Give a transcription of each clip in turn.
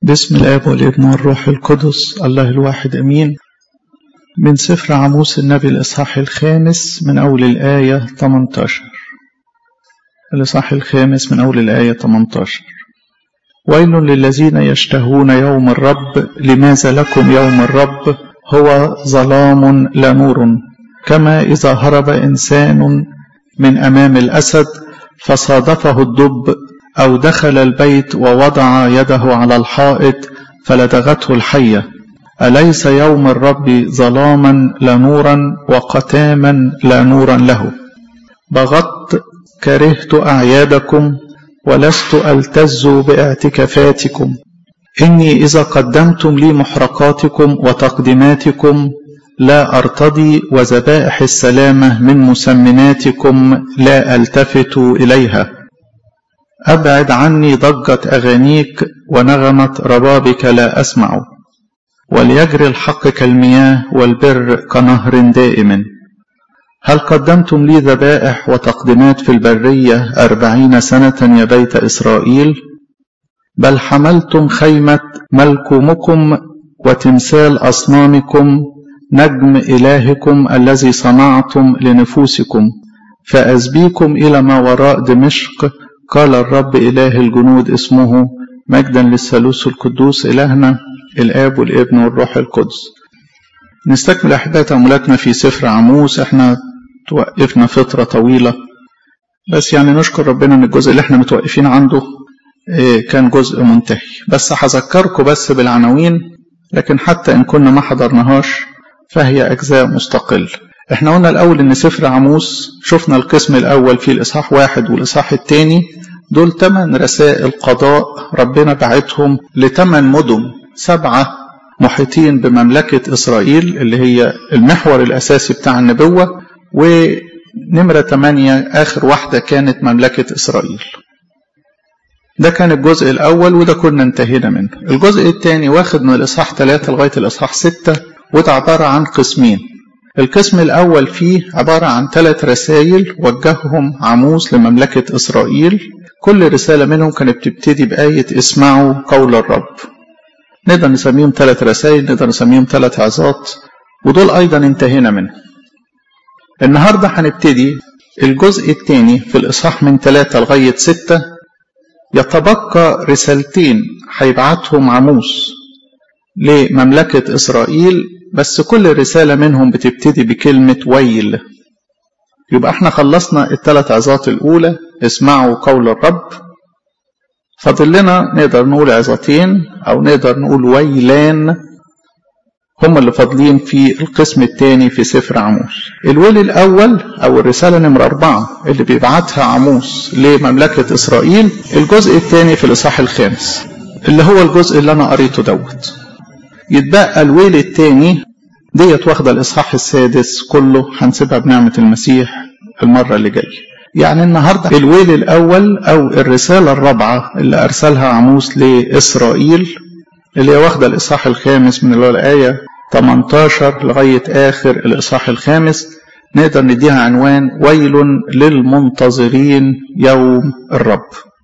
باسم الآب والابن والروح القدس الله الواحد أمين من سفر عموس النبي الإصحاح الخامس من أول الآية 18 الإصحاح الخامس من أول الآية 18 ويل للذين يشتهون يوم الرب لماذا لكم يوم الرب هو ظلام لا نور كما إذا هرب إنسان من أمام الأسد فصادفه الدب أو دخل البيت ووضع يده على الحائط فلدغته الحية أليس يوم الرب ظلاما لا نورا وقتاما لا نورا له بغضت كرهت أعيادكم ولست ألتز باعتكافاتكم إني إذا قدمتم لي محرقاتكم وتقديماتكم لا أرتضي وذبائح السلامة من مسمناتكم لا ألتفت إليها أبعد عني ضجة أغانيك ونغمة ربابك لا أسمع وليجري الحق كالمياه والبر كنهر دائم هل قدمتم لي ذبائح وتقدمات في البرية أربعين سنة يا بيت إسرائيل بل حملتم خيمة ملكمكم وتمثال أصنامكم نجم إلهكم الذي صنعتم لنفوسكم فأزبيكم إلى ما وراء دمشق قال الرب إله الجنود اسمه مجدا للثالوث القدوس إلهنا الآب والابن والروح القدس نستكمل أحداث تأملاتنا في سفر عموس احنا توقفنا فترة طويلة بس يعني نشكر ربنا ان الجزء اللي احنا متوقفين عنده كان جزء منتهي بس هذكركم بس بالعناوين لكن حتى ان كنا ما حضرناهاش فهي اجزاء مستقل احنا قلنا الاول ان سفر عموس شفنا القسم الاول في الاصحاح واحد والاصحاح الثاني دول ثمان رسائل قضاء ربنا بعتهم لثمان مدن سبعه محيطين بمملكه اسرائيل اللي هي المحور الاساسي بتاع النبوه ونمره ثمانيه اخر واحده كانت مملكه اسرائيل ده كان الجزء الأول وده كنا انتهينا منه الجزء الثاني واخد من الإصحاح 3 لغاية الإصحاح 6 وده عبارة عن قسمين القسم الأول فيه عبارة عن ثلاث رسائل وجههم عموس لمملكة إسرائيل كل رسالة منهم كانت بتبتدي بآية اسمعوا قول الرب نقدر نسميهم ثلاث رسائل نقدر نسميهم ثلاث عظات ودول أيضا انتهينا منهم النهاردة هنبتدي الجزء الثاني في الإصحاح من ثلاثة لغاية ستة يتبقى رسالتين هيبعتهم عموس لمملكة إسرائيل بس كل رسالة منهم بتبتدي بكلمة ويل يبقى احنا خلصنا الثلاث عظات الأولى اسمعوا قول الرب فاضل لنا نقدر نقول عظتين أو نقدر نقول ويلان هم اللي فاضلين في القسم الثاني في سفر عموس الويل الأول أو الرسالة نمرة أربعة اللي بيبعتها عموس لمملكة إسرائيل الجزء الثاني في الإصحاح الخامس اللي هو الجزء اللي أنا قريته دوت يتبقى الويل الثاني ديت واخدة الإصحاح السادس كله هنسيبها بنعمة المسيح المرة اللي جاية يعني النهاردة الويل الأول أو الرسالة الرابعة اللي أرسلها عموس لإسرائيل اللي هي واخدة الإصحاح الخامس من الآية 18 لغاية آخر الإصحاح الخامس نقدر نديها عنوان ويل للمنتظرين يوم الرب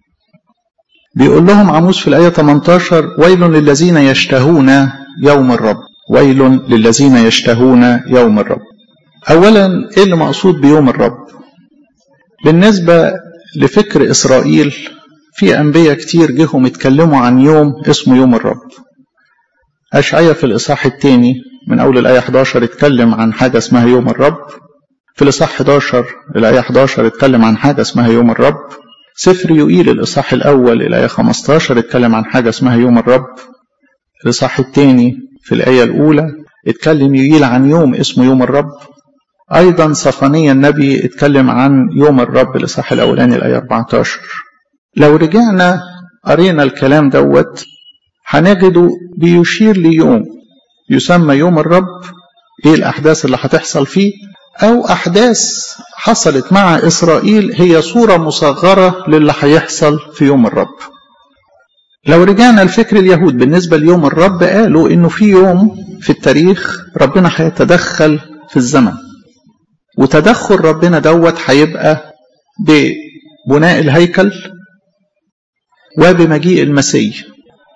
بيقول لهم عموس في الآية 18 ويل للذين يشتهون يوم الرب ويل للذين يشتهون يوم الرب أولا إيه اللي مقصود بيوم الرب بالنسبة لفكر إسرائيل في أنبياء كتير جهم اتكلموا عن يوم اسمه يوم الرب أشعية في الإصحاح الثاني من أول الآية 11 اتكلم عن حاجة اسمها يوم الرب في الإصحاح 11 الآية 11 اتكلم عن حاجة اسمها يوم الرب سفر يوئيل الإصحاح الأول الآية 15 اتكلم عن حاجة اسمها يوم الرب الإصحاح الثاني في الآية الأولى اتكلم يوئيل عن يوم اسمه يوم الرب أيضا صفانية النبي اتكلم عن يوم الرب الإصحاح الأولاني الآية 14 لو رجعنا قرينا الكلام دوت هنجده بيشير ليوم يسمى يوم الرب ايه الاحداث اللي هتحصل فيه او احداث حصلت مع اسرائيل هي صورة مصغرة للي هيحصل في يوم الرب لو رجعنا لفكر اليهود بالنسبة ليوم الرب قالوا انه في يوم في التاريخ ربنا هيتدخل في الزمن وتدخل ربنا دوت هيبقى ببناء الهيكل وبمجيء المسيح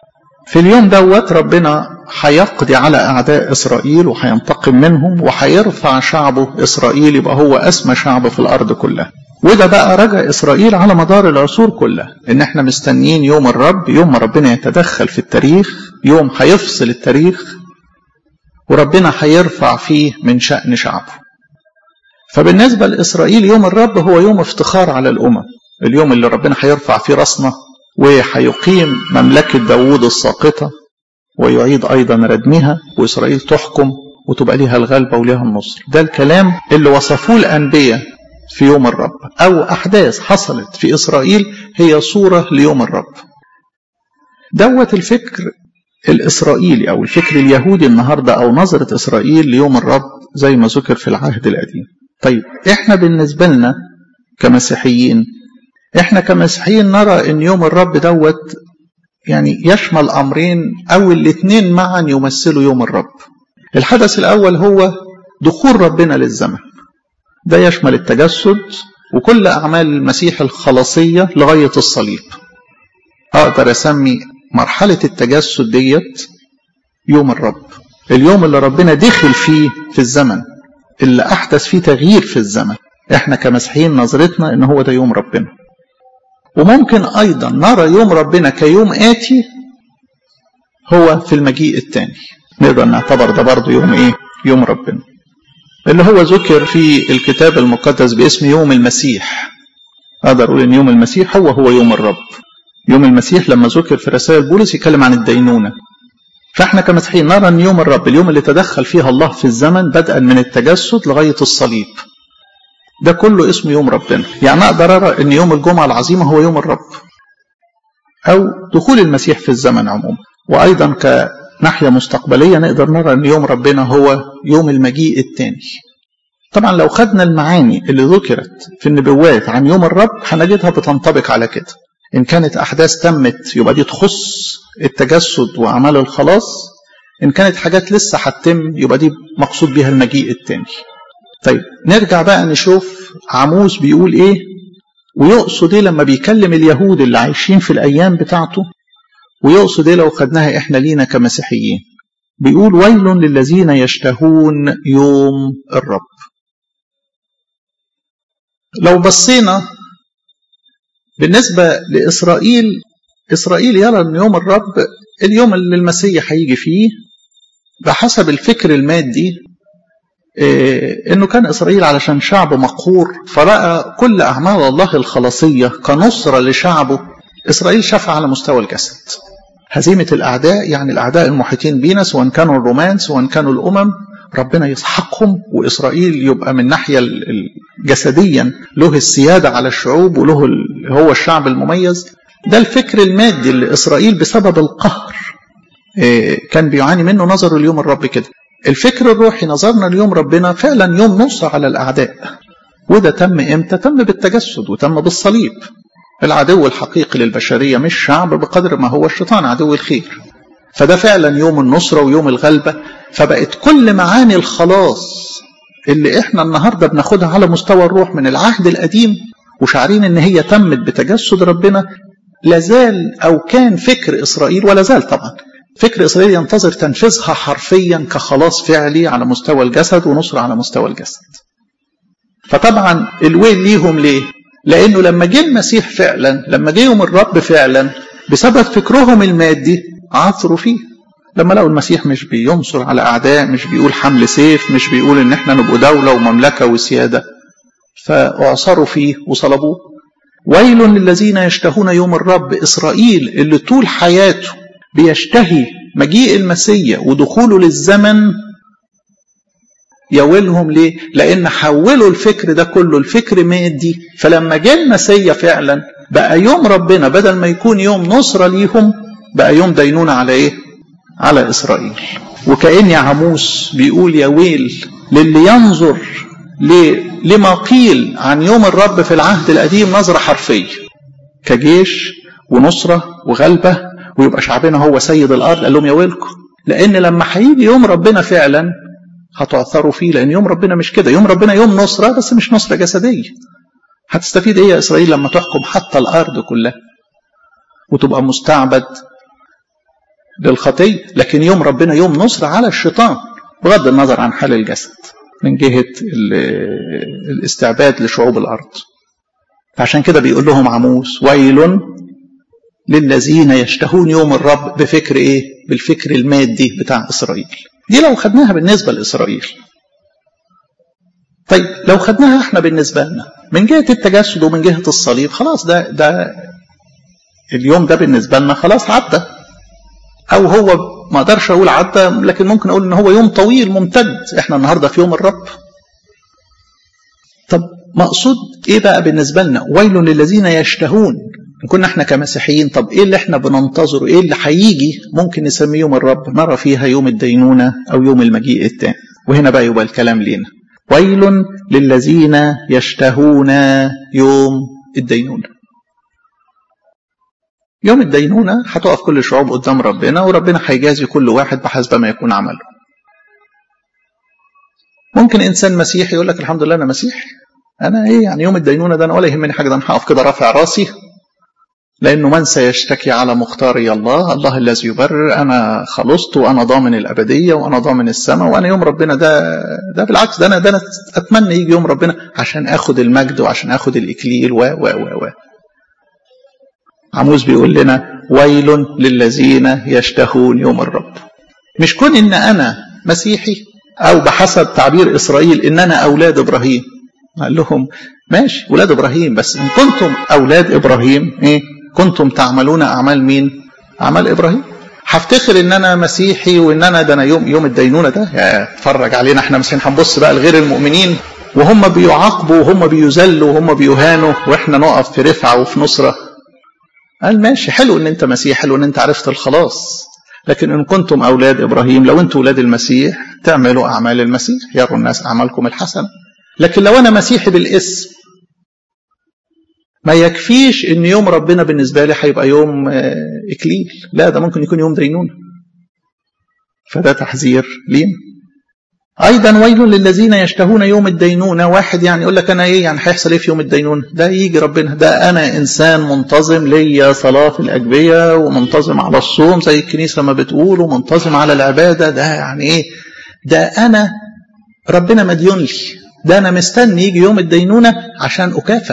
في اليوم دوت ربنا هيقضي على أعداء إسرائيل وهينتقم منهم وهيرفع شعبه إسرائيل يبقى هو أسمى شعب في الأرض كلها وده بقى رجع إسرائيل على مدار العصور كلها إن إحنا مستنيين يوم الرب يوم ما ربنا يتدخل في التاريخ يوم هيفصل التاريخ وربنا هيرفع فيه من شأن شعبه فبالنسبة لإسرائيل يوم الرب هو يوم افتخار على الأمم اليوم اللي ربنا هيرفع فيه راسنا وهيقيم مملكة داوود الساقطة ويعيد أيضا ردمها وإسرائيل تحكم وتبقى ليها الغلبة وليها النصر ده الكلام اللي وصفوه الأنبياء في يوم الرب أو أحداث حصلت في إسرائيل هي صورة ليوم الرب دوت الفكر الإسرائيلي أو الفكر اليهودي النهاردة أو نظرة إسرائيل ليوم الرب زي ما ذكر في العهد القديم طيب إحنا بالنسبة لنا كمسيحيين إحنا كمسيحيين نرى إن يوم الرب دوت يعني يشمل أمرين أو الاثنين معا يمثلوا يوم الرب الحدث الأول هو دخول ربنا للزمن ده يشمل التجسد وكل أعمال المسيح الخلاصية لغاية الصليب أقدر أسمي مرحلة التجسد ديت يوم الرب اليوم اللي ربنا دخل فيه في الزمن اللي أحدث فيه تغيير في الزمن احنا كمسيحيين نظرتنا ان هو ده يوم ربنا وممكن ايضا نرى يوم ربنا كيوم اتي هو في المجيء الثاني نقدر نعتبر ده برضه يوم ايه يوم ربنا اللي هو ذكر في الكتاب المقدس باسم يوم المسيح اقدر اقول ان يوم المسيح هو هو يوم الرب يوم المسيح لما ذكر في رسائل بولس يتكلم عن الدينونه فاحنا كمسيحيين نرى ان يوم الرب اليوم اللي تدخل فيها الله في الزمن بدءا من التجسد لغايه الصليب ده كله اسمه يوم ربنا يعني اقدر ارى ان يوم الجمعه العظيمه هو يوم الرب او دخول المسيح في الزمن عموما وايضا كناحيه مستقبليه نقدر نرى ان يوم ربنا هو يوم المجيء الثاني طبعا لو خدنا المعاني اللي ذكرت في النبوات عن يوم الرب هنجدها بتنطبق على كده ان كانت احداث تمت يبقى دي تخص التجسد واعمال الخلاص ان كانت حاجات لسه هتتم يبقى دي مقصود بها المجيء الثاني طيب نرجع بقى نشوف عموس بيقول ايه ويقصد ايه لما بيكلم اليهود اللي عايشين في الايام بتاعته ويقصد ايه لو خدناها احنا لينا كمسيحيين بيقول ويل للذين يشتهون يوم الرب لو بصينا بالنسبة لإسرائيل إسرائيل يرى أن يوم الرب اليوم اللي المسيح هيجي فيه بحسب الفكر المادي إيه انه كان اسرائيل علشان شعب مقهور فرأى كل اعمال الله الخلاصيه كنصره لشعبه اسرائيل شافها على مستوى الجسد هزيمه الاعداء يعني الاعداء المحيطين بينا سواء كانوا الرومان سواء كانوا الامم ربنا يسحقهم واسرائيل يبقى من ناحيه جسديا له السياده على الشعوب وله هو الشعب المميز ده الفكر المادي اللي اسرائيل بسبب القهر إيه كان بيعاني منه نظره اليوم الرب كده الفكر الروحي نظرنا اليوم ربنا فعلا يوم نصر على الأعداء وده تم إمتى؟ تم بالتجسد وتم بالصليب العدو الحقيقي للبشرية مش شعب بقدر ما هو الشيطان عدو الخير فده فعلا يوم النصرة ويوم الغلبة فبقت كل معاني الخلاص اللي احنا النهاردة بناخدها على مستوى الروح من العهد القديم وشعرين ان هي تمت بتجسد ربنا لازال او كان فكر اسرائيل ولا زال طبعا فكر إسرائيل ينتظر تنفيذها حرفيا كخلاص فعلي على مستوى الجسد ونصر على مستوى الجسد فطبعا الويل ليهم ليه لأنه لما جه المسيح فعلا لما جه يوم الرب فعلا بسبب فكرهم المادي عثروا فيه لما لقوا المسيح مش بينصر على أعداء مش بيقول حمل سيف مش بيقول إن احنا نبقى دولة ومملكة وسيادة فأعصروا فيه وصلبوه ويل للذين يشتهون يوم الرب إسرائيل اللي طول حياته بيشتهي مجيء المسيح ودخوله للزمن يولهم ليه؟ لأن حولوا الفكر ده كله الفكر مادي فلما جه المسيح فعلا بقى يوم ربنا بدل ما يكون يوم نصرة ليهم بقى يوم دينونة على إيه؟ على إسرائيل وكأن عموس بيقول يا ويل للي ينظر لما قيل عن يوم الرب في العهد القديم نظرة حرفية كجيش ونصرة وغلبة ويبقى شعبنا هو سيد الارض قال لهم يا ويلكم لان لما هيجي يوم ربنا فعلا هتعثروا فيه لان يوم ربنا مش كده يوم ربنا يوم نصره بس مش نصره جسديه هتستفيد ايه يا اسرائيل لما تحكم حتى الارض كلها وتبقى مستعبد للخطية لكن يوم ربنا يوم نصر على الشيطان بغض النظر عن حال الجسد من جهة الاستعباد لشعوب الأرض عشان كده بيقول لهم عموس ويل للذين يشتهون يوم الرب بفكر ايه بالفكر المادي بتاع اسرائيل دي لو خدناها بالنسبه لاسرائيل طيب لو خدناها احنا بالنسبه لنا من جهه التجسد ومن جهه الصليب خلاص ده ده اليوم ده بالنسبه لنا خلاص عدى او هو ما اقدرش اقول عدى لكن ممكن اقول ان هو يوم طويل ممتد احنا النهارده في يوم الرب طب مقصود ايه بقى بالنسبه لنا ويل للذين يشتهون كنا احنا كمسيحيين طب ايه اللي احنا بننتظره ايه اللي هيجي ممكن نسميه يوم الرب نرى فيها يوم الدينونة او يوم المجيء التاني وهنا بقى يبقى الكلام لينا ويل للذين يشتهون يوم الدينونة يوم الدينونة هتقف كل الشعوب قدام ربنا وربنا هيجازي كل واحد بحسب ما يكون عمله ممكن انسان مسيحي يقول لك الحمد لله انا مسيحي انا ايه يعني يوم الدينونه ده انا ولا يهمني حاجه ده انا هقف كده رافع راسي لأنه من سيشتكي على مختاري الله الله الذي يبرر أنا خلصت وأنا ضامن الأبدية وأنا ضامن السماء وأنا يوم ربنا ده ده بالعكس ده أنا ده أنا أتمنى يجي يوم ربنا عشان آخد المجد وعشان آخد الإكليل و و و و عموس بيقول لنا ويل للذين يشتهون يوم الرب مش كون إن أنا مسيحي أو بحسب تعبير إسرائيل إن أنا أولاد إبراهيم قال لهم ماشي أولاد إبراهيم بس إن كنتم أولاد إبراهيم إيه كنتم تعملون اعمال مين؟ اعمال ابراهيم. هفتخر ان انا مسيحي وان انا ده انا يوم يوم الدينونه ده اتفرج علينا احنا مسيحيين هنبص بقى لغير المؤمنين وهم بيعاقبوا وهم بيذلوا وهم بيهانوا واحنا نقف في رفعه وفي نصره. قال ماشي حلو ان انت مسيح حلو ان انت عرفت الخلاص لكن ان كنتم اولاد ابراهيم لو انتم اولاد المسيح تعملوا اعمال المسيح يروا الناس اعمالكم الحسنه. لكن لو انا مسيحي بالاسم ما يكفيش ان يوم ربنا بالنسبه لي هيبقى يوم اكليل لا ده ممكن يكون يوم دينونه فده تحذير لينا ايضا ويل للذين يشتهون يوم الدينونه واحد يعني يقول لك انا ايه يعني هيحصل ايه في يوم الدينونه ده يجي ربنا ده انا انسان منتظم ليا صلاه في الاجبيه ومنتظم على الصوم زي الكنيسه ما بتقول ومنتظم على العباده ده يعني ايه ده انا ربنا مديون لي ده انا مستني يجي يوم الدينونه عشان اكافئ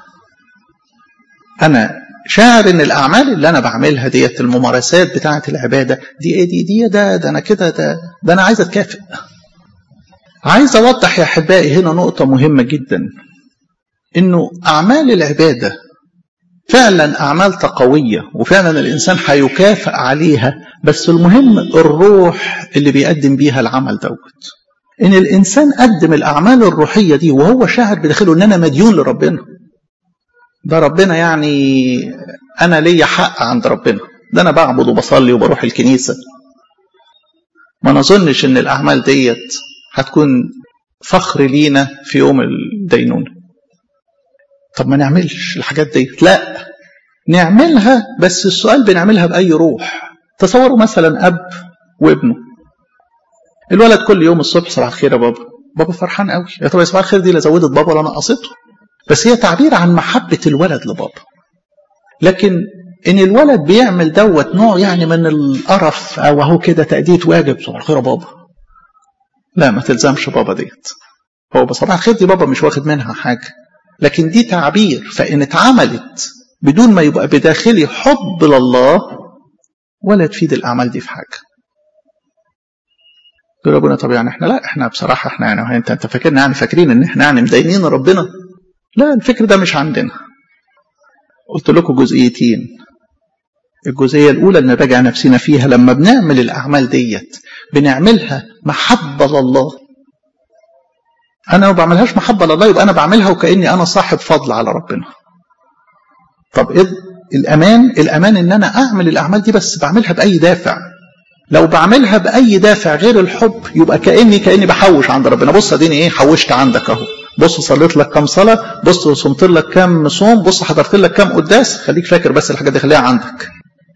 انا شاعر ان الاعمال اللي انا بعملها ديت الممارسات بتاعه العباده دي ايه دي دي ده ده انا كده ده ده انا عايز اتكافئ عايز اوضح يا احبائي هنا نقطه مهمه جدا انه اعمال العباده فعلا اعمال تقويه وفعلا الانسان هيكافئ عليها بس المهم الروح اللي بيقدم بيها العمل دوت ان الانسان قدم الاعمال الروحيه دي وهو شاعر بداخله ان انا مديون لربنا ده ربنا يعني انا ليا حق عند ربنا ده انا بعبد وبصلي وبروح الكنيسه ما نظنش ان الاعمال ديت هتكون فخر لينا في يوم الدينونه طب ما نعملش الحاجات ديت لا نعملها بس السؤال بنعملها باي روح تصوروا مثلا اب وابنه الولد كل يوم الصبح صباح الخير يا بابا بابا فرحان قوي يا طب صباح الخير دي لا زودت بابا ولا نقصته بس هي تعبير عن محبة الولد لبابا لكن ان الولد بيعمل دوت نوع يعني من القرف او اهو كده تأدية واجب صباح الخير يا بابا لا ما تلزمش بابا ديت هو صباح الخير دي بابا مش واخد منها حاجة لكن دي تعبير فإن اتعملت بدون ما يبقى بداخلي حب لله ولا تفيد الأعمال دي في حاجة يقول ابونا طب يعني احنا لا احنا بصراحة احنا يعني انت انت فاكرنا يعني فاكرين ان احنا يعني مدينين ربنا لا الفكر ده مش عندنا قلت لكم جزئيتين الجزئية الأولى اللي نراجع نفسنا فيها لما بنعمل الأعمال ديت بنعملها محبة لله أنا ما بعملهاش محبة لله يبقى أنا بعملها وكأني أنا صاحب فضل على ربنا طب إيه الأمان الأمان إن أنا أعمل الأعمال دي بس بعملها بأي دافع لو بعملها بأي دافع غير الحب يبقى كأني كأني بحوش عند ربنا بص أديني إيه حوشت عندك أهو بص صليت لك كام صلاة بص صمت لك كام صوم بص حضرت لك كام قداس خليك فاكر بس الحاجات دي خليها عندك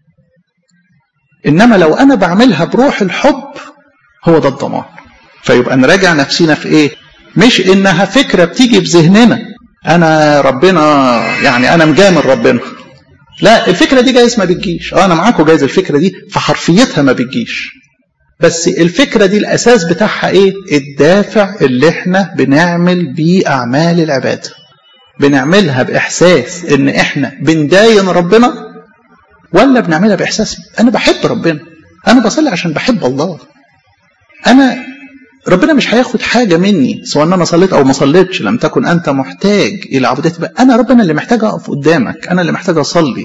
إنما لو أنا بعملها بروح الحب هو ده الضمان فيبقى نراجع نفسينا في إيه مش إنها فكرة بتيجي في ذهننا أنا ربنا يعني أنا مجامل ربنا لا الفكره دي جايز ما بتجيش اه انا معاكم جايز الفكره دي في حرفيتها ما بتجيش بس الفكره دي الاساس بتاعها ايه الدافع اللي احنا بنعمل بيه اعمال العباده بنعملها باحساس ان احنا بنداين ربنا ولا بنعملها باحساس انا بحب ربنا انا بصلي عشان بحب الله انا ربنا مش هياخد حاجه مني سواء انا صليت او ما صليتش لم تكن انت محتاج الى عبوديتي انا ربنا اللي محتاج اقف قدامك انا اللي محتاج اصلي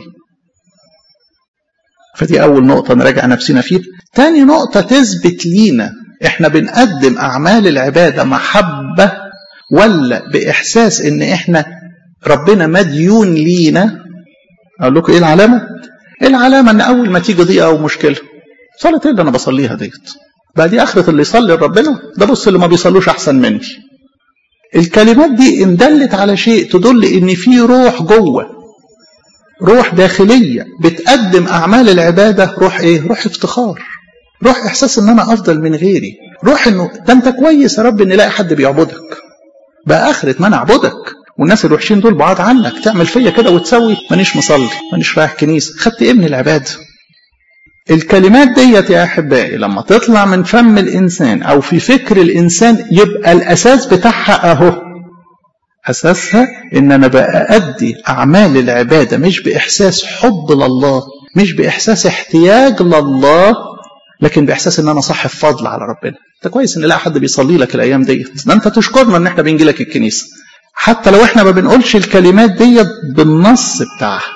فدي اول نقطه نراجع نفسنا فيها تاني نقطه تثبت لينا احنا بنقدم اعمال العباده محبه ولا باحساس ان احنا ربنا مديون لينا اقول لكم ايه العلامه العلامه ان اول ما تيجي ضيقه او مشكله صلاه ايه اللي انا بصليها ديت بقى دي اخره اللي يصلي لربنا ده بص اللي ما بيصلوش احسن مني الكلمات دي ان دلت على شيء تدل ان في روح جوه روح داخليه بتقدم اعمال العباده روح ايه روح افتخار روح احساس ان انا افضل من غيري روح انه ده انت كويس يا رب ان الاقي حد بيعبدك بقى اخره ما انا اعبدك والناس الوحشين دول بعاد عنك تعمل فيا كده وتسوي مانيش مصلي مانيش رايح كنيسه خدت ايه من العباده الكلمات ديت يا احبائي لما تطلع من فم الانسان او في فكر الانسان يبقى الاساس بتاعها اهو اساسها ان انا بأدي اعمال العباده مش باحساس حب لله مش باحساس احتياج لله لكن باحساس ان انا صاحب فضل على ربنا انت كويس ان لا حد بيصلي لك الايام ديت ده انت تشكرنا ان احنا بنجي لك الكنيسه حتى لو احنا ما بنقولش الكلمات ديت بالنص بتاعها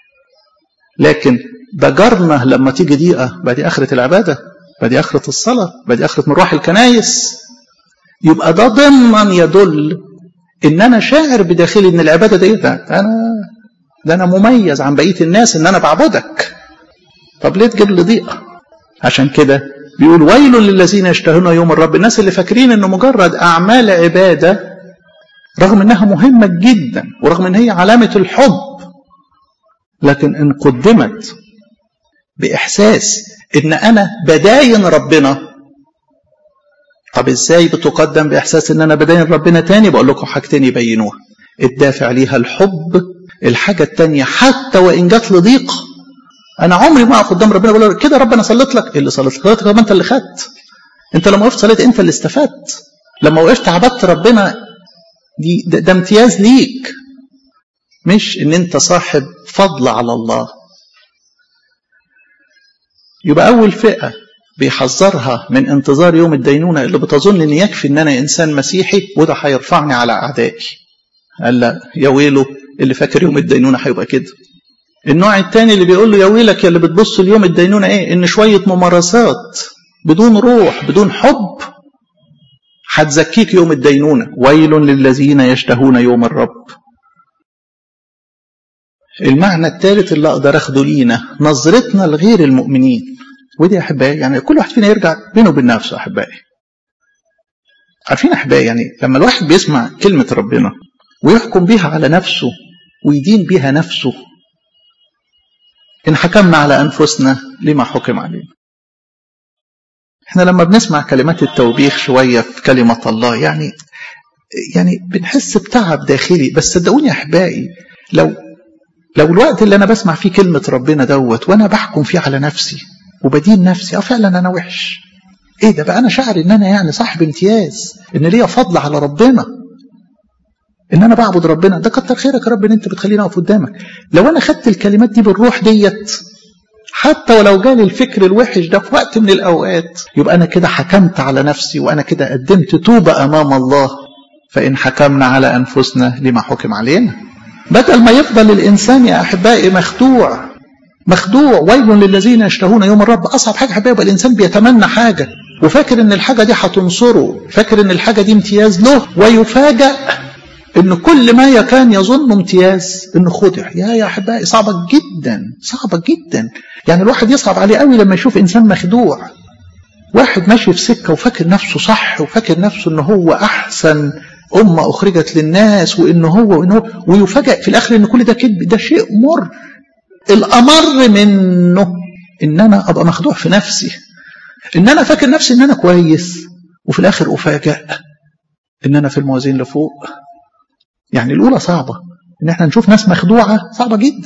لكن ده جارنا لما تيجي دقيقة بقى دي آخرة العبادة بقى دي آخرة الصلاة بقى دي آخرة مروح الكنايس يبقى ده ضمنا يدل إن أنا شاعر بداخلي إن العبادة دي ده أنا ده أنا مميز عن بقية الناس إن أنا بعبدك طب ليه تجيب لي ضيقة عشان كده بيقول ويل للذين يشتهون يوم الرب الناس اللي فاكرين إنه مجرد أعمال عبادة رغم إنها مهمة جدا ورغم إن هي علامة الحب لكن إن قدمت بإحساس إن أنا بداين ربنا طب إزاي بتقدم بإحساس إن أنا بداين ربنا تاني بقول لكم حاجتين يبينوها الدافع ليها الحب الحاجة التانية حتى وإن جات لي ضيق أنا عمري ما أقف قدام ربنا بقول له كده ربنا صليت لك اللي صليت لك ما أنت اللي خدت أنت لما وقفت صليت أنت اللي استفدت لما وقفت عبدت ربنا دي ده, ده امتياز ليك مش ان انت صاحب فضل على الله يبقى أول فئة بيحذرها من انتظار يوم الدينونة اللي بتظن إن يكفي إن أنا إنسان مسيحي وده هيرفعني على أعدائي. قال لا يا ويله اللي فاكر يوم الدينونة هيبقى كده. النوع الثاني اللي بيقول له يا ويلك يا اللي بتبص ليوم الدينونة إيه؟ إن شوية ممارسات بدون روح بدون حب هتزكيك يوم الدينونة ويل للذين يشتهون يوم الرب المعنى الثالث اللي اقدر اخده لينا نظرتنا لغير المؤمنين ودي احبائي يعني كل واحد فينا يرجع بينه وبين نفسه احبائي عارفين احبائي يعني لما الواحد بيسمع كلمه ربنا ويحكم بيها على نفسه ويدين بيها نفسه ان حكمنا على انفسنا لما حكم علينا احنا لما بنسمع كلمات التوبيخ شويه في كلمه الله يعني يعني بنحس بتعب داخلي بس صدقوني يا احبائي لو لو الوقت اللي انا بسمع فيه كلمه ربنا دوت وانا بحكم فيه على نفسي وبدين نفسي اه فعلا انا وحش ايه ده بقى انا شاعر ان انا يعني صاحب امتياز ان ليا فضل على ربنا ان انا بعبد ربنا ده كتر خيرك يا رب ان انت بتخليني اقف قدامك لو انا خدت الكلمات دي بالروح ديت حتى ولو جالي الفكر الوحش ده في وقت من الاوقات يبقى انا كده حكمت على نفسي وانا كده قدمت توبه امام الله فان حكمنا على انفسنا لما حكم علينا بدل ما يفضل الانسان يا احبائي مخدوع مخدوع ويل للذين يشتهون يوم الرب اصعب حاجه احبائي يبقى الانسان بيتمنى حاجه وفاكر ان الحاجه دي هتنصره فاكر ان الحاجه دي امتياز له ويفاجأ ان كل ما كان يظن امتياز انه خدع يا يا احبائي صعبه جدا صعبه جدا يعني الواحد يصعب عليه قوي لما يشوف انسان مخدوع واحد ماشي في سكه وفاكر نفسه صح وفاكر نفسه ان هو احسن أمة أخرجت للناس وإن هو وإن هو ويفاجأ في الآخر إن كل ده كذب ده شيء مر الأمر منه إن أنا أبقى مخدوع في نفسي إن أنا فاكر نفسي إن أنا كويس وفي الآخر أفاجأ إن أنا في الموازين لفوق يعني الأولى صعبة إن إحنا نشوف ناس مخدوعة صعبة جدا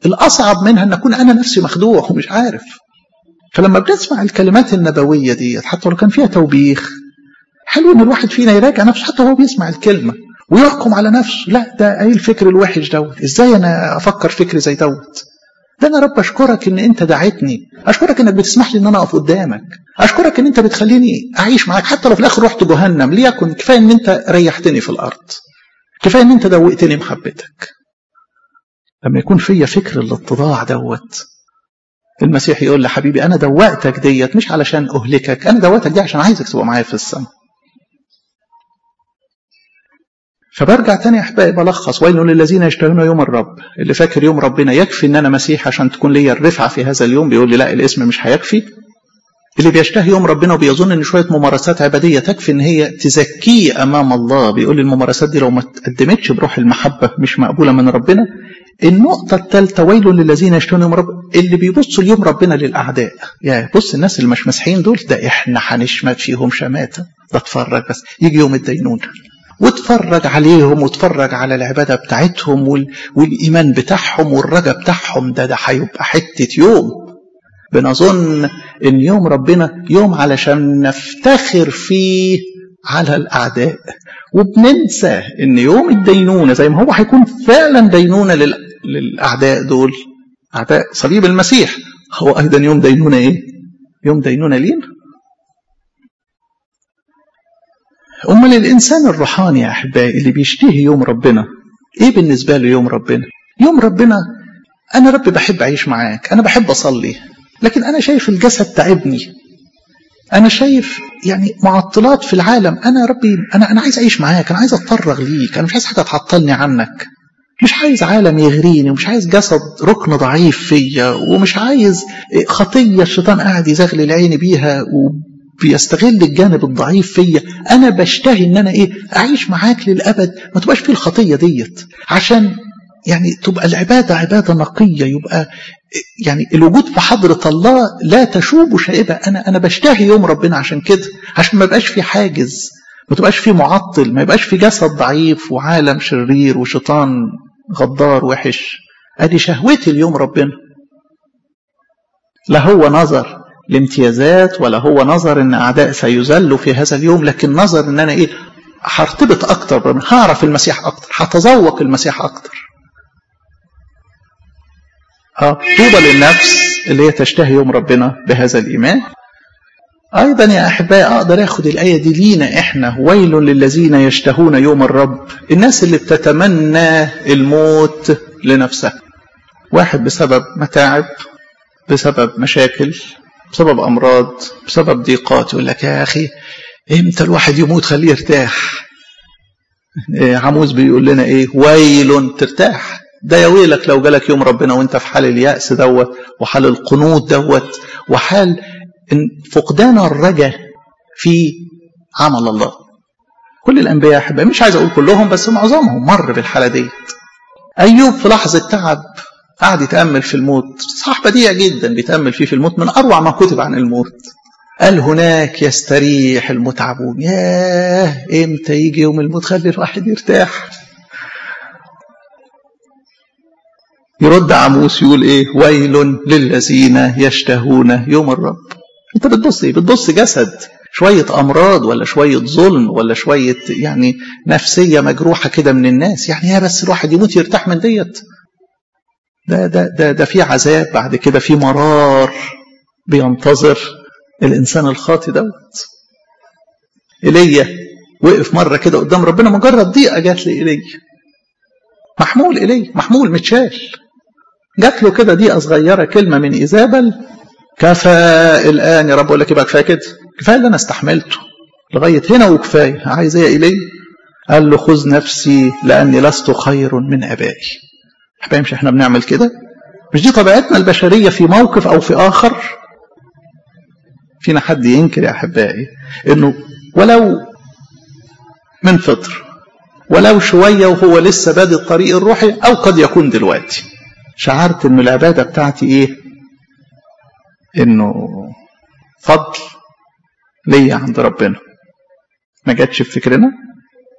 الأصعب منها أن أكون أنا نفسي مخدوع ومش عارف فلما بنسمع الكلمات النبوية دي حتى لو كان فيها توبيخ حلو ان الواحد فينا يراجع نفسه حتى وهو بيسمع الكلمة ويحكم على نفسه لا ده ايه الفكر الوحش دوت ازاي انا افكر فكر زي دوت ده انا رب اشكرك ان انت دعيتني اشكرك انك بتسمح لي ان انا اقف قدامك اشكرك ان انت بتخليني اعيش معاك حتى لو في الاخر رحت جهنم ليكن كفايه ان انت ريحتني في الارض كفايه ان انت دوقتني محبتك لما يكون فيا فكر الاتضاع دوت المسيح يقول لحبيبي انا دوقتك ديت مش علشان اهلكك انا دوقتك دي عشان عايزك تبقى معايا في السماء فبرجع تاني يا احبائي بلخص ويل للذين يشتهون يوم الرب اللي فاكر يوم ربنا يكفي ان انا مسيح عشان تكون ليا الرفعه في هذا اليوم بيقول لي لا الاسم مش هيكفي اللي بيشتهي يوم ربنا وبيظن ان شويه ممارسات عباديه تكفي ان هي تزكيه امام الله بيقول لي الممارسات دي لو ما تقدمتش بروح المحبه مش مقبوله من ربنا النقطة الثالثة ويل للذين يشتهون يوم رب اللي بيبصوا اليوم ربنا للأعداء يا بص الناس اللي مش مسيحيين دول ده احنا هنشمت فيهم شماتة ده اتفرج بس يجي يوم الدينونة واتفرج عليهم واتفرج على العبادة بتاعتهم وال... والإيمان بتاعهم والرجا بتاعهم ده ده هيبقى حتة يوم بنظن إن يوم ربنا يوم علشان نفتخر فيه على الأعداء وبننسى إن يوم الدينونة زي ما هو هيكون فعلا دينونة لل... للأعداء دول أعداء صليب المسيح هو أيضا يوم دينونة إيه؟ يوم دينونة لينا أمال الإنسان الروحاني يا أحبائي اللي بيشتهي يوم ربنا إيه بالنسبة له يوم ربنا؟ يوم ربنا أنا رب بحب أعيش معاك أنا بحب أصلي لكن أنا شايف الجسد تعبني أنا شايف يعني معطلات في العالم أنا ربي أنا أنا عايز أعيش معاك أنا عايز أتفرغ ليك أنا مش عايز حاجة تعطلني عنك مش عايز عالم يغريني ومش عايز جسد ركن ضعيف فيا ومش عايز خطية الشيطان قاعد يزغلل عيني بيها بيستغل الجانب الضعيف فيا انا بشتهي ان انا ايه اعيش معاك للابد ما تبقاش فيه الخطيه ديت عشان يعني تبقى العباده عباده نقيه يبقى يعني الوجود في حضره الله لا تشوب شائبه انا انا بشتهي يوم ربنا عشان كده عشان ما يبقاش في حاجز ما تبقاش في معطل ما يبقاش في جسد ضعيف وعالم شرير وشيطان غدار وحش ادي شهوتي اليوم ربنا لا هو نظر الامتيازات ولا هو نظر ان اعداء سيذلوا في هذا اليوم لكن نظر ان انا ايه هرتبط اكتر هعرف المسيح اكتر هتذوق المسيح اكتر اه طوبى للنفس اللي هي تشتهي يوم ربنا بهذا الايمان ايضا يا احبائي اقدر اخد الايه دي لينا احنا ويل للذين يشتهون يوم الرب الناس اللي بتتمنى الموت لنفسها واحد بسبب متاعب بسبب مشاكل بسبب امراض بسبب ضيقات يقول لك يا اخي امتى الواحد يموت خليه يرتاح إيه عموس بيقول لنا ايه ويل ترتاح ده يا ويلك لو جالك يوم ربنا وانت في حال اليأس دوت وحال القنوط دوت وحال فقدان الرجا في عمل الله كل الانبياء احبائي مش عايز اقول كلهم بس معظمهم مر بالحاله ديت ايوب في لحظه تعب قعد يتأمل في الموت صح بديع جدا بيتأمل فيه في الموت من أروع ما كتب عن الموت قال هناك يستريح المتعبون ياه امتى يجي يوم الموت خلي الواحد يرتاح يرد عموس يقول ايه ويل للذين يشتهون يوم الرب انت بتبص ايه بتبص جسد شوية أمراض ولا شوية ظلم ولا شوية يعني نفسية مجروحة كده من الناس يعني يا بس الواحد يموت يرتاح من ديت ده ده ده ده في عذاب بعد كده في مرار بينتظر الانسان الخاطي دوت ايليا وقف مره كده قدام ربنا مجرد ضيقه جات لي ايليا محمول ايليا محمول متشال جات له كده ضيقه صغيره كلمه من ايزابل كفى الان يا رب اقول لك يبقى كفايه كده كفايه اللي انا استحملته لغايه هنا وكفايه عايز ايه يا ايليا قال له خذ نفسي لاني لست خير من ابائي احبائي مش احنا بنعمل كده مش دي طبيعتنا البشريه في موقف او في اخر فينا حد ينكر يا احبائي انه ولو من فطر ولو شويه وهو لسه بادئ الطريق الروحي او قد يكون دلوقتي شعرت ان العباده بتاعتي ايه انه فضل ليا عند ربنا ما جاتش في فكرنا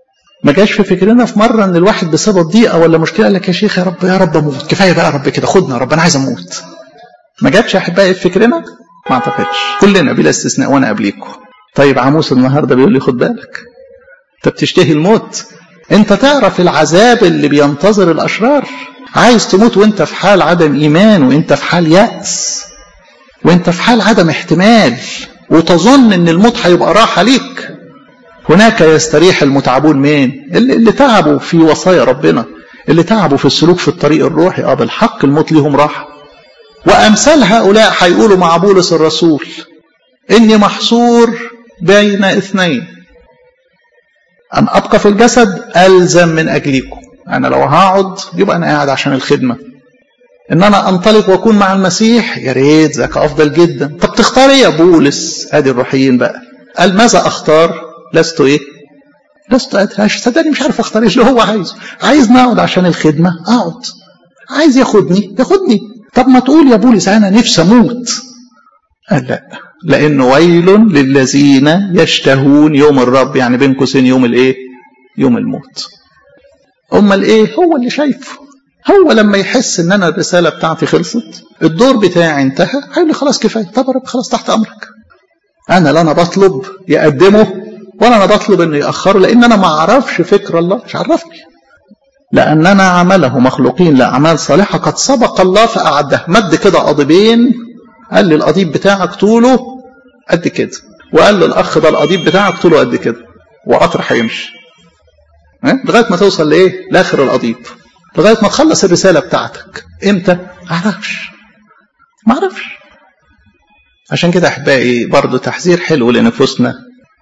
ما جاش في فكرنا في مره ان الواحد بسبب ضيقه ولا مشكله قال لك يا شيخ يا رب يا رب اموت كفايه بقى يا رب كده خدنا يا رب انا عايز اموت ما جاتش يا احبائي في فكرنا ما اعتقدش كلنا بلا استثناء وانا قبليكم طيب عموس النهارده بيقول لي خد بالك انت بتشتهي الموت انت تعرف العذاب اللي بينتظر الاشرار عايز تموت وانت في حال عدم ايمان وانت في حال يأس وانت في حال عدم احتمال وتظن ان الموت هيبقى راحه ليك هناك يستريح المتعبون مين اللي, اللي تعبوا في وصايا ربنا اللي تعبوا في السلوك في الطريق الروحي اه بالحق الموت ليهم راحه وامثال هؤلاء هيقولوا مع بولس الرسول اني محصور بين اثنين ان ابقى في الجسد الزم من اجلكم انا لو هقعد يبقى انا قاعد عشان الخدمه ان انا انطلق واكون مع المسيح يا ريت ذاك افضل جدا طب تختار ايه يا بولس ادي الروحيين بقى قال ماذا اختار لست ايه لست ادري صدقني مش عارف اختار ايه اللي هو عايزه عايز نقعد عشان الخدمه اقعد عايز ياخدني ياخدني طب ما تقول يا بولس انا نفسي اموت قال لا لانه ويل للذين يشتهون يوم الرب يعني بين قوسين يوم الايه يوم الموت امال ايه هو اللي شايفه هو لما يحس ان انا الرساله بتاعتي خلصت الدور بتاعي انتهى هيقول لي خلاص كفايه طب يا رب خلاص تحت امرك انا لا انا بطلب يقدمه ولا انا بطلب انه ياخره لان انا ما اعرفش فكر الله مش عرفني لاننا عمله مخلوقين لاعمال صالحه قد سبق الله فاعده مد كده قضيبين قال لي القضيب بتاعك طوله قد كده وقال للاخ ده القضيب بتاعك طوله قد كده وقطر هيمشي لغايه ما توصل لايه لاخر القضيب لغايه ما تخلص الرساله بتاعتك امتى معرفش معرفش عشان كده احبائي برضه تحذير حلو لنفوسنا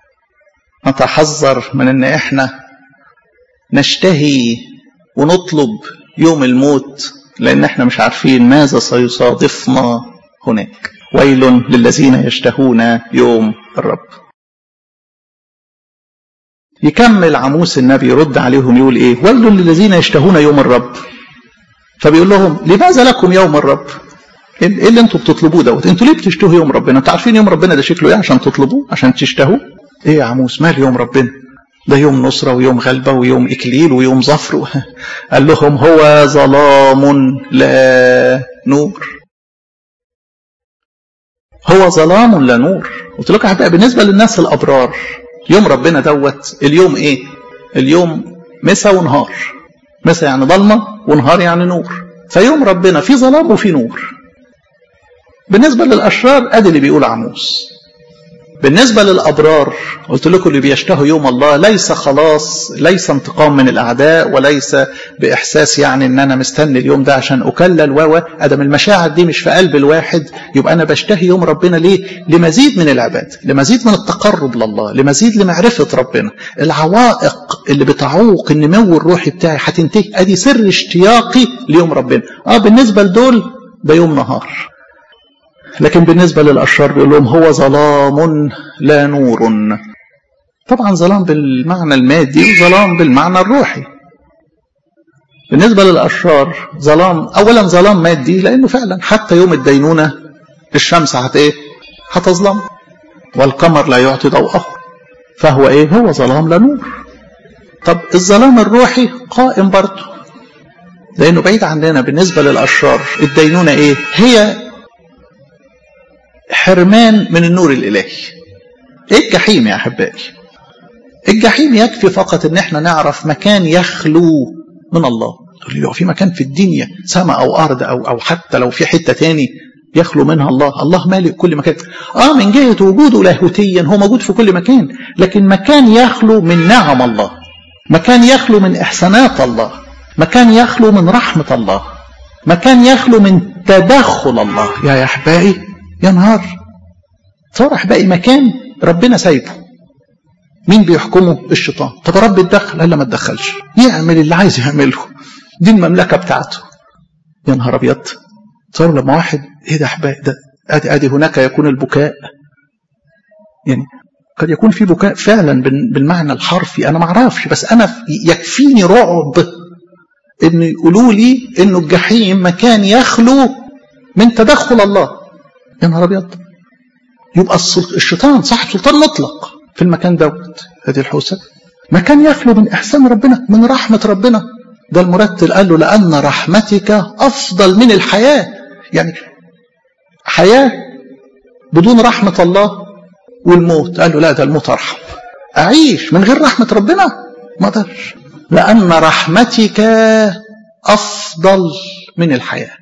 نتحذر من ان احنا نشتهي ونطلب يوم الموت لان احنا مش عارفين ماذا سيصادفنا هناك ويل للذين يشتهون يوم الرب يكمل عموس النبي يرد عليهم يقول ايه ويل للذين يشتهون يوم الرب فبيقول لهم لماذا لكم يوم الرب ايه اللي انتوا بتطلبوه دوت انتوا ليه بتشتهوا يوم ربنا انتوا عارفين يوم ربنا ده شكله ايه عشان تطلبوه عشان تشتهوه ايه يا عموس مال يوم ربنا ده يوم نصرة ويوم غلبة ويوم إكليل ويوم ظفر قال لهم هو ظلام لا نور هو ظلام لا نور قلت لكم بقى بالنسبة للناس الأبرار يوم ربنا دوت اليوم إيه اليوم مسا ونهار مسا يعني ضلمة ونهار يعني نور فيوم ربنا في ظلام وفي نور بالنسبة للأشرار أدي اللي بيقول عموس بالنسبة للأبرار قلت لكم اللي بيشتهوا يوم الله ليس خلاص ليس انتقام من الأعداء وليس بإحساس يعني إن أنا مستني اليوم ده عشان أكلل و أدم المشاعر دي مش في قلب الواحد يبقى أنا بشتهي يوم ربنا ليه؟ لمزيد من العبادة لمزيد من التقرب لله لمزيد لمعرفة ربنا العوائق اللي بتعوق النمو الروحي بتاعي هتنتهي أدي سر اشتياقي ليوم ربنا آه بالنسبة لدول ده يوم نهار لكن بالنسبة للأشرار بيقول لهم هو ظلام لا نور طبعا ظلام بالمعنى المادي وظلام بالمعنى الروحي بالنسبة للأشرار ظلام أولا ظلام مادي لأنه فعلا حتى يوم الدينونة الشمس هت إيه؟ هتظلم والقمر لا يعطي ضوءه فهو إيه؟ هو ظلام لا نور طب الظلام الروحي قائم برضه لأنه بعيد عننا بالنسبة للأشرار الدينونة إيه؟ هي حرمان من النور الإلهي إيه الجحيم يا أحبائي الجحيم يكفي فقط إن إحنا نعرف مكان يخلو من الله تقول لي لو في مكان في الدنيا سماء أو أرض أو أو حتى لو في حتة تاني يخلو منها الله الله مالك كل مكان آه من جهة وجوده لاهوتيا هو موجود في كل مكان لكن مكان يخلو من نعم الله مكان يخلو من إحسانات الله مكان يخلو من رحمة الله مكان يخلو من تدخل الله يا يا أحبائي يا نهار فرح باقي مكان ربنا سايبه مين بيحكمه الشيطان طب رب اتدخل قال ما تدخلش يعمل اللي عايز يعمله دي المملكه بتاعته يا نهار ابيض تصور لما واحد ايه ده احبائي ده ادي ادي هناك يكون البكاء يعني قد يكون في بكاء فعلا بالمعنى الحرفي انا ما اعرفش بس انا يكفيني رعب ان يقولوا لي انه الجحيم مكان يخلو من تدخل الله يا نهار ابيض يبقى الشيطان صاحب سلطان مطلق في المكان دوت ادي الحوسه ما كان يخلو من إحسان ربنا من رحمة ربنا ده المرتل قال له لأن رحمتك أفضل من الحياة يعني حياة بدون رحمة الله والموت قال له لا ده الموت أرحم أعيش من غير رحمة ربنا ما أقدرش لأن رحمتك أفضل من الحياة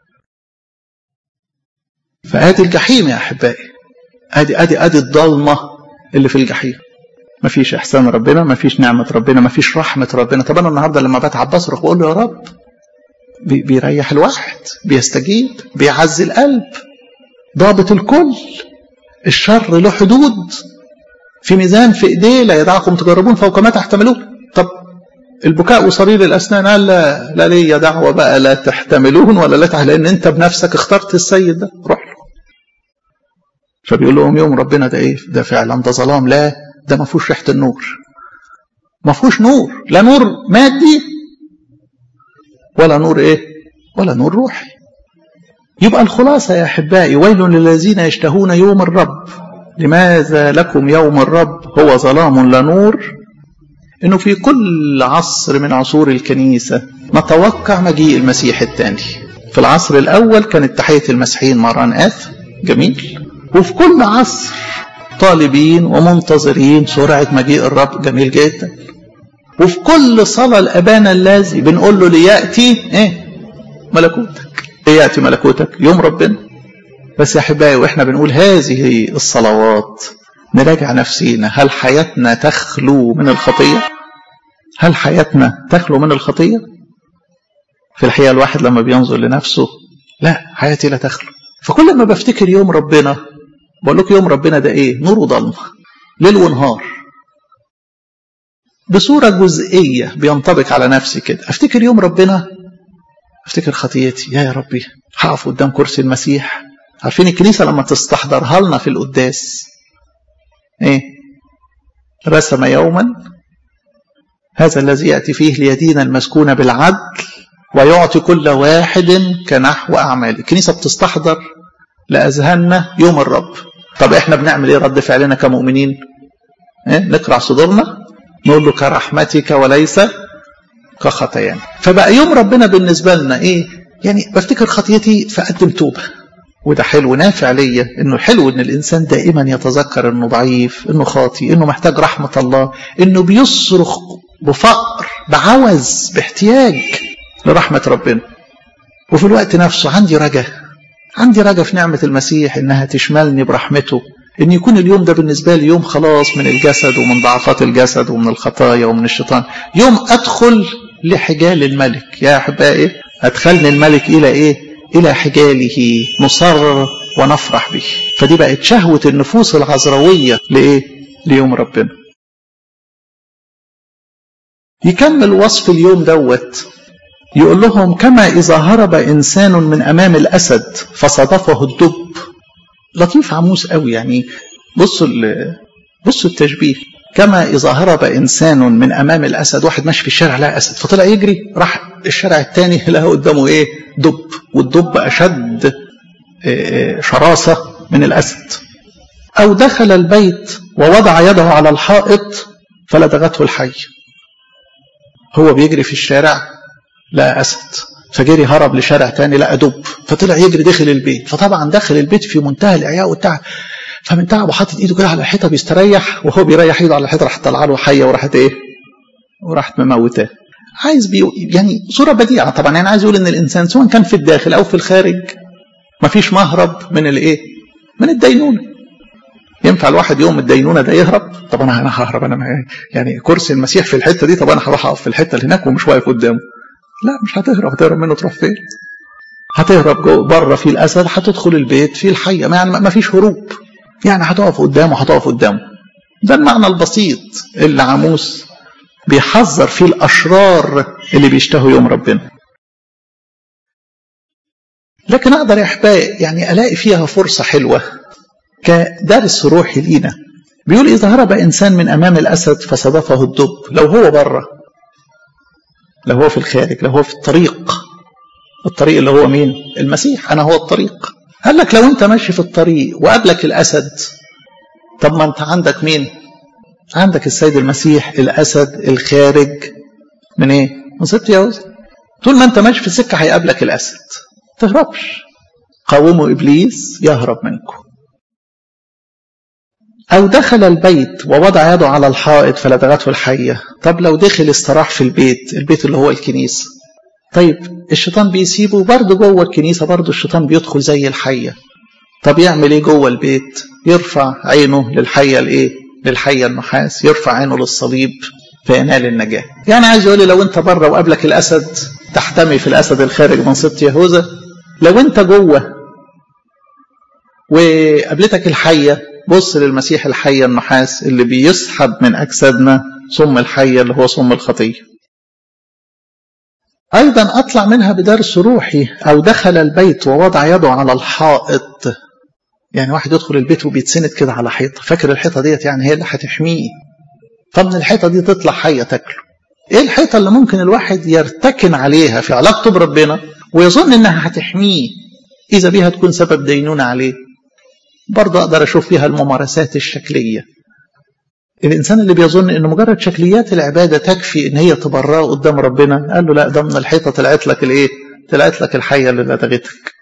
فادي الجحيم يا أحبائي ادي ادي ادي الضلمة اللي في الجحيم مفيش إحسان ربنا مفيش نعمة ربنا مفيش رحمة ربنا طب أنا النهاردة لما بتعب بصرخ بقول له يا رب بيريح الواحد بيستجيب بيعزي القلب ضابط الكل الشر له حدود في ميزان في ايديه لا يدعكم تجربون فوق ما تحتملون طب البكاء وصرير الاسنان قال لا لا ليا دعوه بقى لا تحتملون ولا لا تحتملون لان انت بنفسك اخترت السيد ده روح له فبيقول لهم يوم ربنا ده ايه ده فعلا ده ظلام لا ده ما فيهوش ريحه النور ما فيهوش نور لا نور مادي ولا نور ايه ولا نور روحي يبقى الخلاصة يا أحبائي ويل للذين يشتهون يوم الرب لماذا لكم يوم الرب هو ظلام لا نور انه في كل عصر من عصور الكنيسة نتوقع مجيء المسيح الثاني في العصر الأول كانت تحية المسيحيين مران آث جميل وفي كل عصر طالبين ومنتظرين سرعة مجيء الرب جميل جدا وفي كل صلاة الأبانا الذي بنقول له ليأتي إيه ملكوتك إيه يأتي ملكوتك يوم ربنا بس يا أحبائي وإحنا بنقول هذه الصلوات نراجع نفسينا هل حياتنا تخلو من الخطية هل حياتنا تخلو من الخطية في الحقيقة الواحد لما بينظر لنفسه لا حياتي لا تخلو فكل ما بفتكر يوم ربنا بقول لكم يوم ربنا ده ايه نور وضلمة ليل ونهار بصورة جزئية بينطبق على نفسي كده افتكر يوم ربنا افتكر خطيتي يا يا ربي هقف قدام كرسي المسيح عارفين الكنيسة لما تستحضرها لنا في القداس ايه رسم يوما هذا الذي يأتي فيه ليدين المسكون بالعدل ويعطي كل واحد كنحو أعماله الكنيسة بتستحضر لأذهاننا يوم الرب طب احنا بنعمل ايه رد فعلنا كمؤمنين إيه؟ نقرع صدورنا نقول له كرحمتك وليس كخطايانا فبقى يوم ربنا بالنسبة لنا ايه يعني بفتكر خطيتي فأقدم توبة وده حلو نافع ليا انه حلو ان الانسان دائما يتذكر انه ضعيف انه خاطي انه محتاج رحمة الله انه بيصرخ بفقر بعوز باحتياج لرحمة ربنا وفي الوقت نفسه عندي رجاء عندي رجاء في نعمة المسيح انها تشملني برحمته ان يكون اليوم ده بالنسبة لي يوم خلاص من الجسد ومن ضعفات الجسد ومن الخطايا ومن الشيطان يوم ادخل لحجال الملك يا احبائي ادخلني الملك الى ايه الى حجاله نصر ونفرح به فدي بقت شهوة النفوس العذروية لايه ليوم ربنا يكمل وصف اليوم دوت يقول لهم كما إذا هرب إنسان من أمام الأسد فصادفه الدب لطيف عموس قوي يعني بصوا بصوا التشبيه كما إذا هرب إنسان من أمام الأسد واحد ماشي في الشارع لقى أسد فطلع يجري راح الشارع الثاني لقى قدامه إيه دب والدب أشد شراسة من الأسد أو دخل البيت ووضع يده على الحائط فلدغته الحي هو بيجري في الشارع لقى أسد فجري هرب لشارع تاني لقى دب فطلع يجري داخل البيت فطبعا داخل البيت في منتهى الإعياء والتعب فمن تعبه حاطط ايده كده على الحيطه بيستريح وهو بيريح ايده على الحيطه راح طلع له حيه وراحت ايه؟ وراحت مموتاه. عايز بي يعني صوره بديعه طبعا يعني عايز يقول ان الانسان سواء كان في الداخل او في الخارج مفيش مهرب من الايه؟ من الدينونه. ينفع الواحد يوم الدينونه ده يهرب؟ طب انا انا ههرب انا يعني كرسي المسيح في الحته دي طب انا هروح اقف في الحته اللي هناك ومش واقف قدامه. لا مش هتهرب هتهرب منه تروح فين؟ هتهرب جوه بره في الاسد هتدخل البيت في الحيه يعني ما فيش هروب يعني هتقف قدامه هتقف قدامه ده المعنى البسيط اللي عاموس بيحذر فيه الاشرار اللي بيشتهوا يوم ربنا لكن اقدر يا احبائي يعني الاقي فيها فرصه حلوه كدرس روحي لينا بيقول اذا هرب انسان من امام الاسد فصادفه الدب لو هو بره لو هو في الخارج لو هو في الطريق الطريق اللي هو مين المسيح انا هو الطريق قال لك لو انت ماشي في الطريق وقابلك الاسد طب ما انت عندك مين عندك السيد المسيح الأسد الخارج من إيه؟ من ست يهوذا طول ما أنت ماشي في السكة هيقابلك الأسد تهربش قاوموا إبليس يهرب منكم أو دخل البيت ووضع يده على الحائط فلدغته الحية طب لو دخل استراح في البيت البيت اللي هو الكنيسة طيب الشيطان بيسيبه برضه جوه الكنيسة برضه الشيطان بيدخل زي الحية طب يعمل ايه جوه البيت يرفع عينه للحية الايه للحية النحاس يرفع عينه للصليب فينال النجاة يعني عايز يقول لي لو انت بره وقابلك الاسد تحتمي في الاسد الخارج من سبط يهوذا لو انت جوه وقابلتك الحية بص للمسيح الحية النحاس اللي بيسحب من أجسادنا سم الحية اللي هو سم الخطية أيضا أطلع منها بدرس روحي أو دخل البيت ووضع يده على الحائط يعني واحد يدخل البيت وبيتسند كده على حيطة فاكر الحيطة ديت يعني هي اللي هتحميه فمن الحيطة دي تطلع حية تاكله ايه الحيطة اللي ممكن الواحد يرتكن عليها في علاقته بربنا ويظن انها هتحميه اذا بيها تكون سبب دينونة عليه برضه اقدر اشوف فيها الممارسات الشكلية الانسان اللي بيظن ان مجرد شكليات العبادة تكفي ان هي تبراه قدام ربنا قال له لا ده من الحيطة طلعت لك الايه طلعت لك الحية اللي لدغتك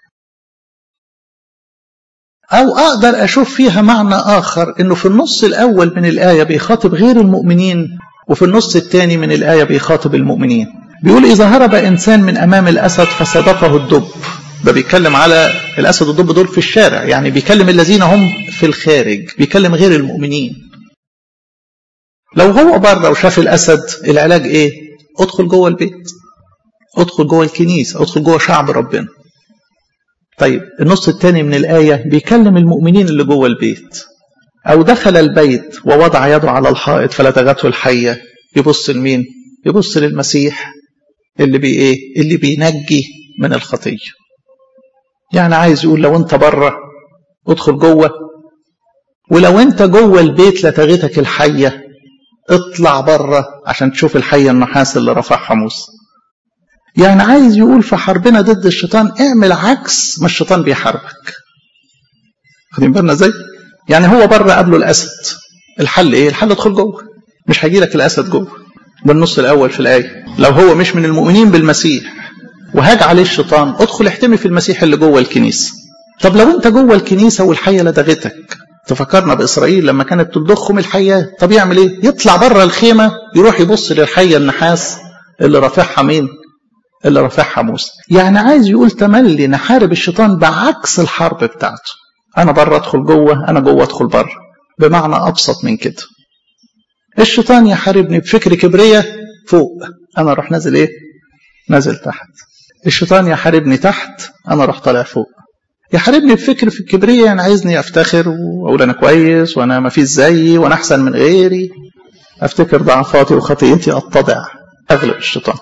أو أقدر أشوف فيها معنى آخر إنه في النص الأول من الآية بيخاطب غير المؤمنين وفي النص الثاني من الآية بيخاطب المؤمنين بيقول إذا هرب إنسان من أمام الأسد فصدقه الدب ده بيتكلم على الأسد والدب دول في الشارع يعني بيكلم الذين هم في الخارج بيكلم غير المؤمنين لو هو بره وشاف الأسد العلاج إيه ادخل جوه البيت ادخل جوه الكنيسة ادخل جوه شعب ربنا طيب النص الثاني من الآية بيكلم المؤمنين اللي جوه البيت أو دخل البيت ووضع يده على الحائط فلدغته الحية يبص لمين؟ يبص للمسيح اللي بي إيه؟ اللي بينجي من الخطية. يعني عايز يقول لو أنت بره ادخل جوه ولو أنت جوه البيت لتغتك الحية اطلع بره عشان تشوف الحية النحاس اللي رفعها موسى. يعني عايز يقول في حربنا ضد الشيطان اعمل عكس ما الشيطان بيحاربك واخدين بالنا ازاي يعني هو بره قبله الاسد الحل ايه الحل ادخل جوه مش هيجي لك الاسد جوه ده النص الاول في الايه لو هو مش من المؤمنين بالمسيح وهاج عليه الشيطان ادخل احتمي في المسيح اللي جوه الكنيسه طب لو انت جوه الكنيسه والحيه لدغتك تفكرنا باسرائيل لما كانت تضخهم الحياه طب يعمل ايه يطلع بره الخيمه يروح يبص للحيه النحاس اللي رافعها مين اللي رافعها موسى يعني عايز يقول تملي نحارب الشيطان بعكس الحرب بتاعته انا بره ادخل جوه انا جوه ادخل بره بمعنى ابسط من كده الشيطان يحاربني بفكر كبرية فوق انا اروح نازل ايه نازل تحت الشيطان يحاربني تحت انا اروح طالع فوق يحاربني بفكر في الكبرية يعني عايزني افتخر واقول انا كويس وانا ما فيش زيي وانا احسن من غيري افتكر ضعفاتي وخطيئتي اتضع اغلب الشيطان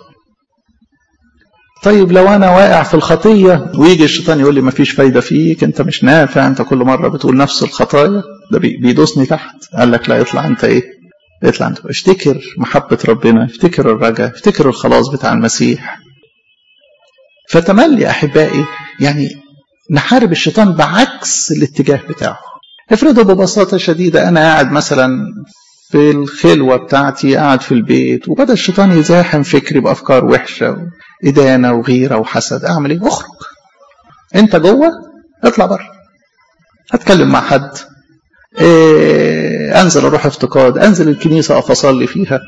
طيب لو انا واقع في الخطيه ويجي الشيطان يقول لي مفيش فايده فيك انت مش نافع انت كل مره بتقول نفس الخطايا ده بيدوسني تحت قال لك لا اطلع انت ايه اطلع انت افتكر محبه ربنا افتكر الرجاء افتكر الخلاص بتاع المسيح فتملي احبائي يعني نحارب الشيطان بعكس الاتجاه بتاعه افرضوا ببساطه شديده انا قاعد مثلا في الخلوه بتاعتي قاعد في البيت وبدا الشيطان يزاحم فكري بافكار وحشه إدانة وغيرة وحسد أعمل إيه؟ أخرج أنت جوه اطلع بره أتكلم مع حد إيه أنزل أروح افتقاد أنزل الكنيسة أقف أصلي فيها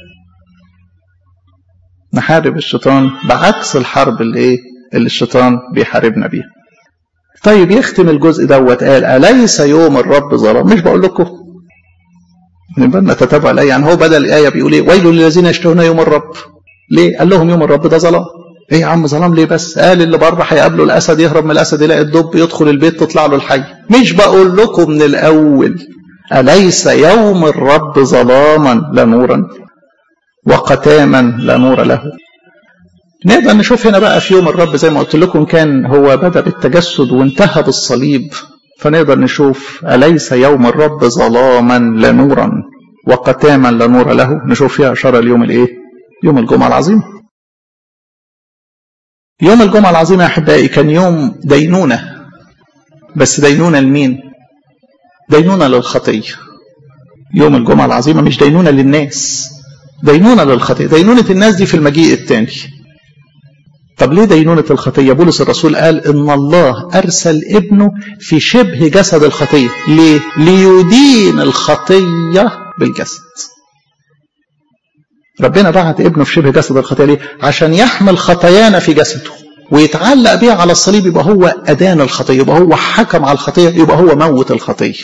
نحارب الشيطان بعكس الحرب اللي إيه اللي الشيطان بيحاربنا بيها طيب يختم الجزء دوت قال أليس يوم الرب ظلام مش بقول لكم نبقى نتتبع الآية يعني هو بدل الآية بيقول إيه ويل للذين يشتهون يوم الرب ليه قال لهم يوم الرب ده ظلام ايه يا عم ظلام ليه بس قال اللي بره هيقابله الاسد يهرب من الاسد يلاقي الدب يدخل البيت تطلع له الحي مش بقول لكم من الاول اليس يوم الرب ظلاما لا نورا وقتاما لا نور له نقدر نشوف هنا بقى في يوم الرب زي ما قلت لكم كان هو بدا بالتجسد وانتهى بالصليب فنقدر نشوف اليس يوم الرب ظلاما لا نورا وقتاما لا نور له نشوف فيها اشاره اليوم الايه يوم الجمعه العظيم يوم الجمعة العظيمة يا أحبائي كان يوم دينونة بس دينونة لمين؟ دينونة للخطية يوم الجمعة العظيمة مش دينونة للناس دينونة للخطية دينونة الناس دي في المجيء الثاني طب ليه دينونة الخطية بولس الرسول قال إن الله أرسل ابنه في شبه جسد الخطية ليه ليدين الخطية بالجسد ربنا بعت ابنه في شبه جسد الخطية ليه عشان يحمل خطايانا في جسده ويتعلق بيها على الصليب يبقى هو أدان الخطية يبقى هو حكم على الخطية يبقى هو موت الخطية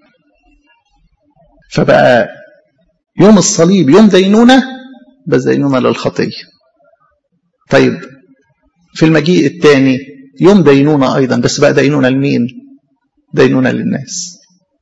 فبقى يوم الصليب يوم دينونة بس دينونة للخطية طيب في المجيء الثاني يوم دينونة أيضا بس بقى دينونة لمين دينونة للناس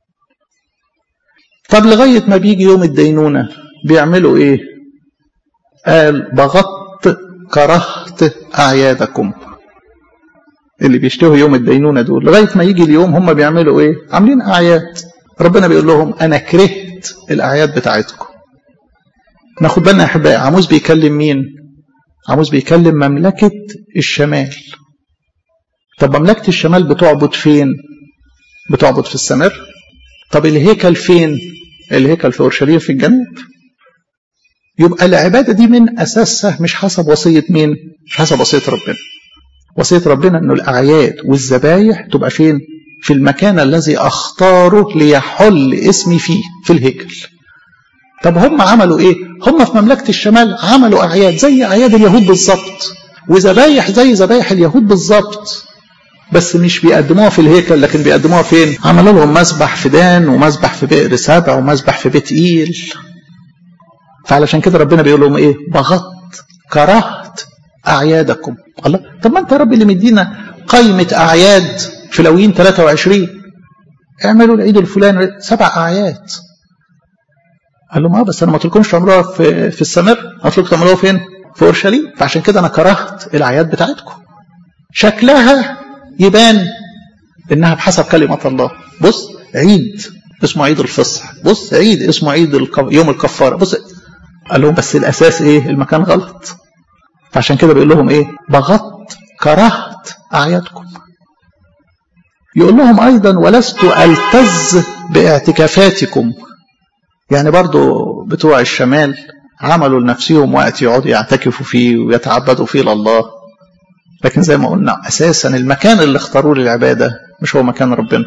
طب لغاية ما بيجي يوم الدينونة بيعملوا ايه قال بغضت كرهت أعيادكم اللي بيشتهوا يوم الدينونة دول لغاية ما يجي اليوم هم بيعملوا ايه عاملين أعياد ربنا بيقول لهم أنا كرهت الأعياد بتاعتكم ناخد بالنا يا أحبائي عموس بيكلم مين عموس بيكلم مملكة الشمال طب مملكة الشمال بتعبد فين بتعبد في السمر طب الهيكل فين الهيكل في أورشليم في الجنوب يبقى العبادة دي من أساسها مش حسب وصية مين مش حسب وصية ربنا وصية ربنا أنه الأعياد والذبايح تبقى فين في المكان الذي أختاره ليحل اسمي فيه في الهيكل طب هم عملوا ايه هم في مملكة الشمال عملوا أعياد زي أعياد اليهود بالظبط وذبايح زي ذبايح اليهود بالظبط بس مش بيقدموها في الهيكل لكن بيقدموها فين عملوا لهم مسبح في دان ومسبح في بئر سبع ومسبح في بيت إيل فعلشان كده ربنا بيقول لهم ايه بغضت كرهت أعيادكم الله طب ما انت يا رب اللي مدينا قائمة أعياد في لويين 23 اعملوا العيد الفلاني سبع أعياد قال لهم اه بس انا ما قلتلكمش تعملوها في في السمر قلت لكم تعملوها فين؟ في اورشليم فعشان كده انا كرهت الاعياد بتاعتكم شكلها يبان انها بحسب كلمه الله بص عيد اسمه عيد الفصح بص عيد اسمه عيد الك... يوم الكفاره بص قال لهم بس الاساس ايه المكان غلط فعشان كده بيقول لهم ايه بغضت كرهت اعيادكم يقول لهم ايضا ولست التز باعتكافاتكم يعني برضو بتوع الشمال عملوا لنفسهم وقت يقعدوا يعتكفوا فيه ويتعبدوا فيه لله لكن زي ما قلنا اساسا المكان اللي اختاروه للعباده مش هو مكان ربنا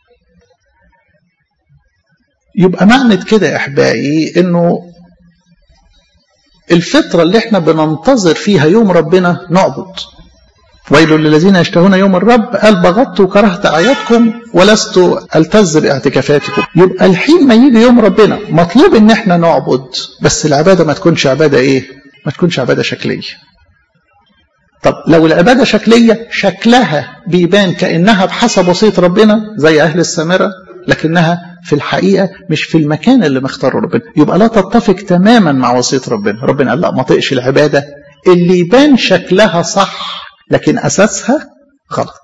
يبقى معنى كده يا احبائي انه الفتره اللي احنا بننتظر فيها يوم ربنا نعبد ويل للذين يشتهون يوم الرب قال بغضت وكرهت اعيادكم ولست التز باعتكافاتكم يبقى الحين ما يجي يوم ربنا مطلوب ان احنا نعبد بس العباده ما تكونش عباده ايه ما تكونش عباده شكليه طب لو العباده شكليه شكلها بيبان كانها بحسب وصيه ربنا زي اهل السامره لكنها في الحقيقه مش في المكان اللي مختاره ربنا يبقى لا تتفق تماما مع وصيه ربنا ربنا قال لا ما طقش العباده اللي يبان شكلها صح لكن اساسها غلط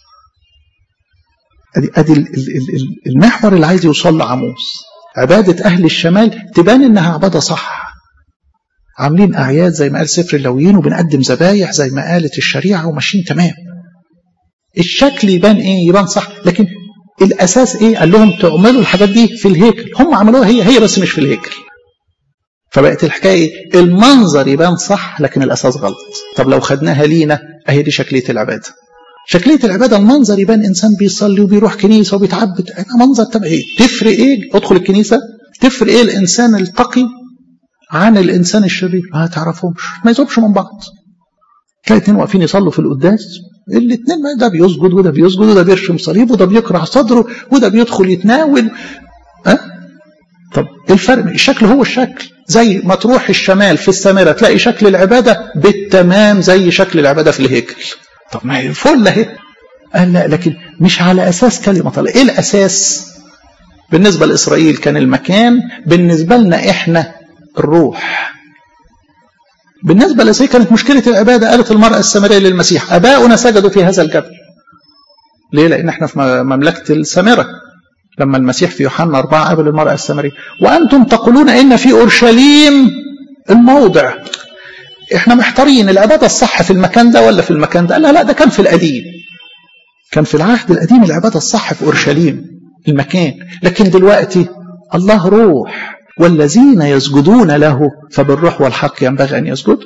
ادي ادي المحور اللي عايز يوصل لعموس عباده اهل الشمال تبان انها عباده صح عاملين اعياد زي ما قال سفر اللويين وبنقدم ذبايح زي ما قالت الشريعه وماشيين تمام الشكل يبان ايه يبان صح لكن الاساس ايه قال لهم تعملوا الحاجات دي في الهيكل هم عملوها هي هي بس مش في الهيكل فبقت الحكايه المنظر يبان صح لكن الاساس غلط طب لو خدناها لينا اهي دي شكليه العباده شكليه العباده المنظر يبان انسان بيصلي وبيروح كنيسه وبيتعبد منظر طب ايه تفرق ايه ادخل الكنيسه تفرق ايه الانسان التقي عن الانسان الشرير ما تعرفهمش ما يزوبش من بعض تلاقي اتنين واقفين يصلوا في القداس الاثنين ده بيسجد وده بيسجد وده بيرشم صليب وده بيقرع صدره وده بيدخل يتناول أه؟ طب ايه الفرق الشكل هو الشكل زي ما تروح الشمال في السامرة تلاقي شكل العبادة بالتمام زي شكل العبادة في الهيكل طب ما هي فل اهي قال لا لكن مش على أساس كلمة الله إيه الأساس بالنسبة لإسرائيل كان المكان بالنسبة لنا إحنا الروح بالنسبة لإسرائيل كانت مشكلة العبادة قالت المرأة السامرية للمسيح أباؤنا سجدوا في هذا الجبل ليه لأن إحنا في مملكة السامرة لما المسيح في يوحنا أربعة قابل المرأة السامرية وأنتم تقولون إن في أورشليم الموضع إحنا محتارين العبادة الصح في المكان ده ولا في المكان ده لا لا ده كان في القديم كان في العهد القديم العبادة الصح في أورشليم المكان لكن دلوقتي الله روح والذين يسجدون له فبالروح والحق ينبغي أن يسجدوا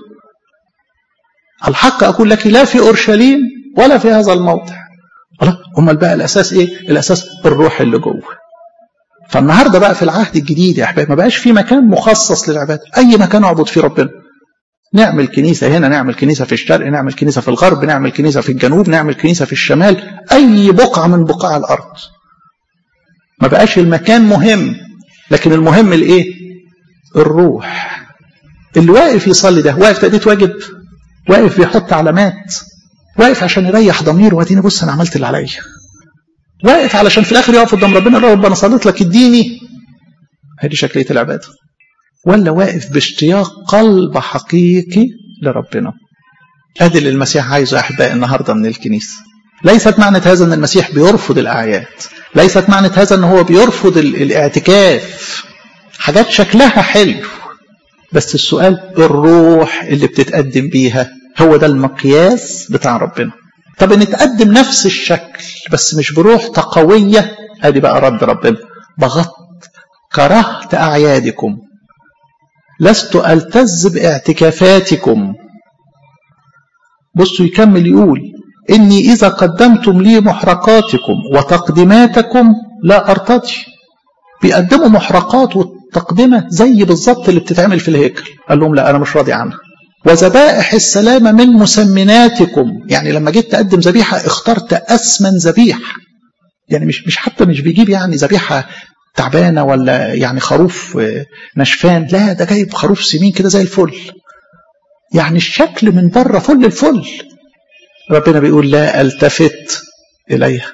الحق أقول لك لا في أورشليم ولا في هذا الموضع الله امال بقى الاساس ايه الاساس الروح اللي جوه فالنهارده بقى في العهد الجديد يا احبابي ما بقاش في مكان مخصص للعباده اي مكان اعبد فيه ربنا نعمل كنيسة هنا نعمل كنيسة في الشرق نعمل كنيسة في الغرب نعمل كنيسة في الجنوب نعمل كنيسة في الشمال أي بقعة من بقاع الأرض ما بقاش المكان مهم لكن المهم الايه الروح اللي واقف يصلي ده واقف تأدية واجب واقف بيحط علامات واقف عشان يريح ضميره واديني بص انا عملت اللي عليا واقف علشان في الاخر يقف قدام ربنا يقول رب انا صليت لك اديني هذه شكليه العباده ولا واقف باشتياق قلب حقيقي لربنا ادي اللي المسيح عايزه احبائي النهارده من الكنيسه ليست معنى هذا ان المسيح بيرفض الاعياد ليست معنى هذا ان هو بيرفض الاعتكاف حاجات شكلها حلو بس السؤال الروح اللي بتتقدم بيها هو ده المقياس بتاع ربنا طب نتقدم نفس الشكل بس مش بروح تقوية ادي بقى رد ربنا بغض كرهت أعيادكم لست ألتز باعتكافاتكم بصوا يكمل يقول إني إذا قدمتم لي محرقاتكم وتقديماتكم لا أرتضي بيقدموا محرقات والتقدمة زي بالظبط اللي بتتعمل في الهيكل قال لهم لا أنا مش راضي عنها وذبائح السلامة من مسمناتكم يعني لما جيت تقدم ذبيحة اخترت أسمن ذبيحة يعني مش مش حتى مش بيجيب يعني ذبيحة تعبانة ولا يعني خروف نشفان لا ده جايب خروف سمين كده زي الفل يعني الشكل من بره فل الفل ربنا بيقول لا التفت إليها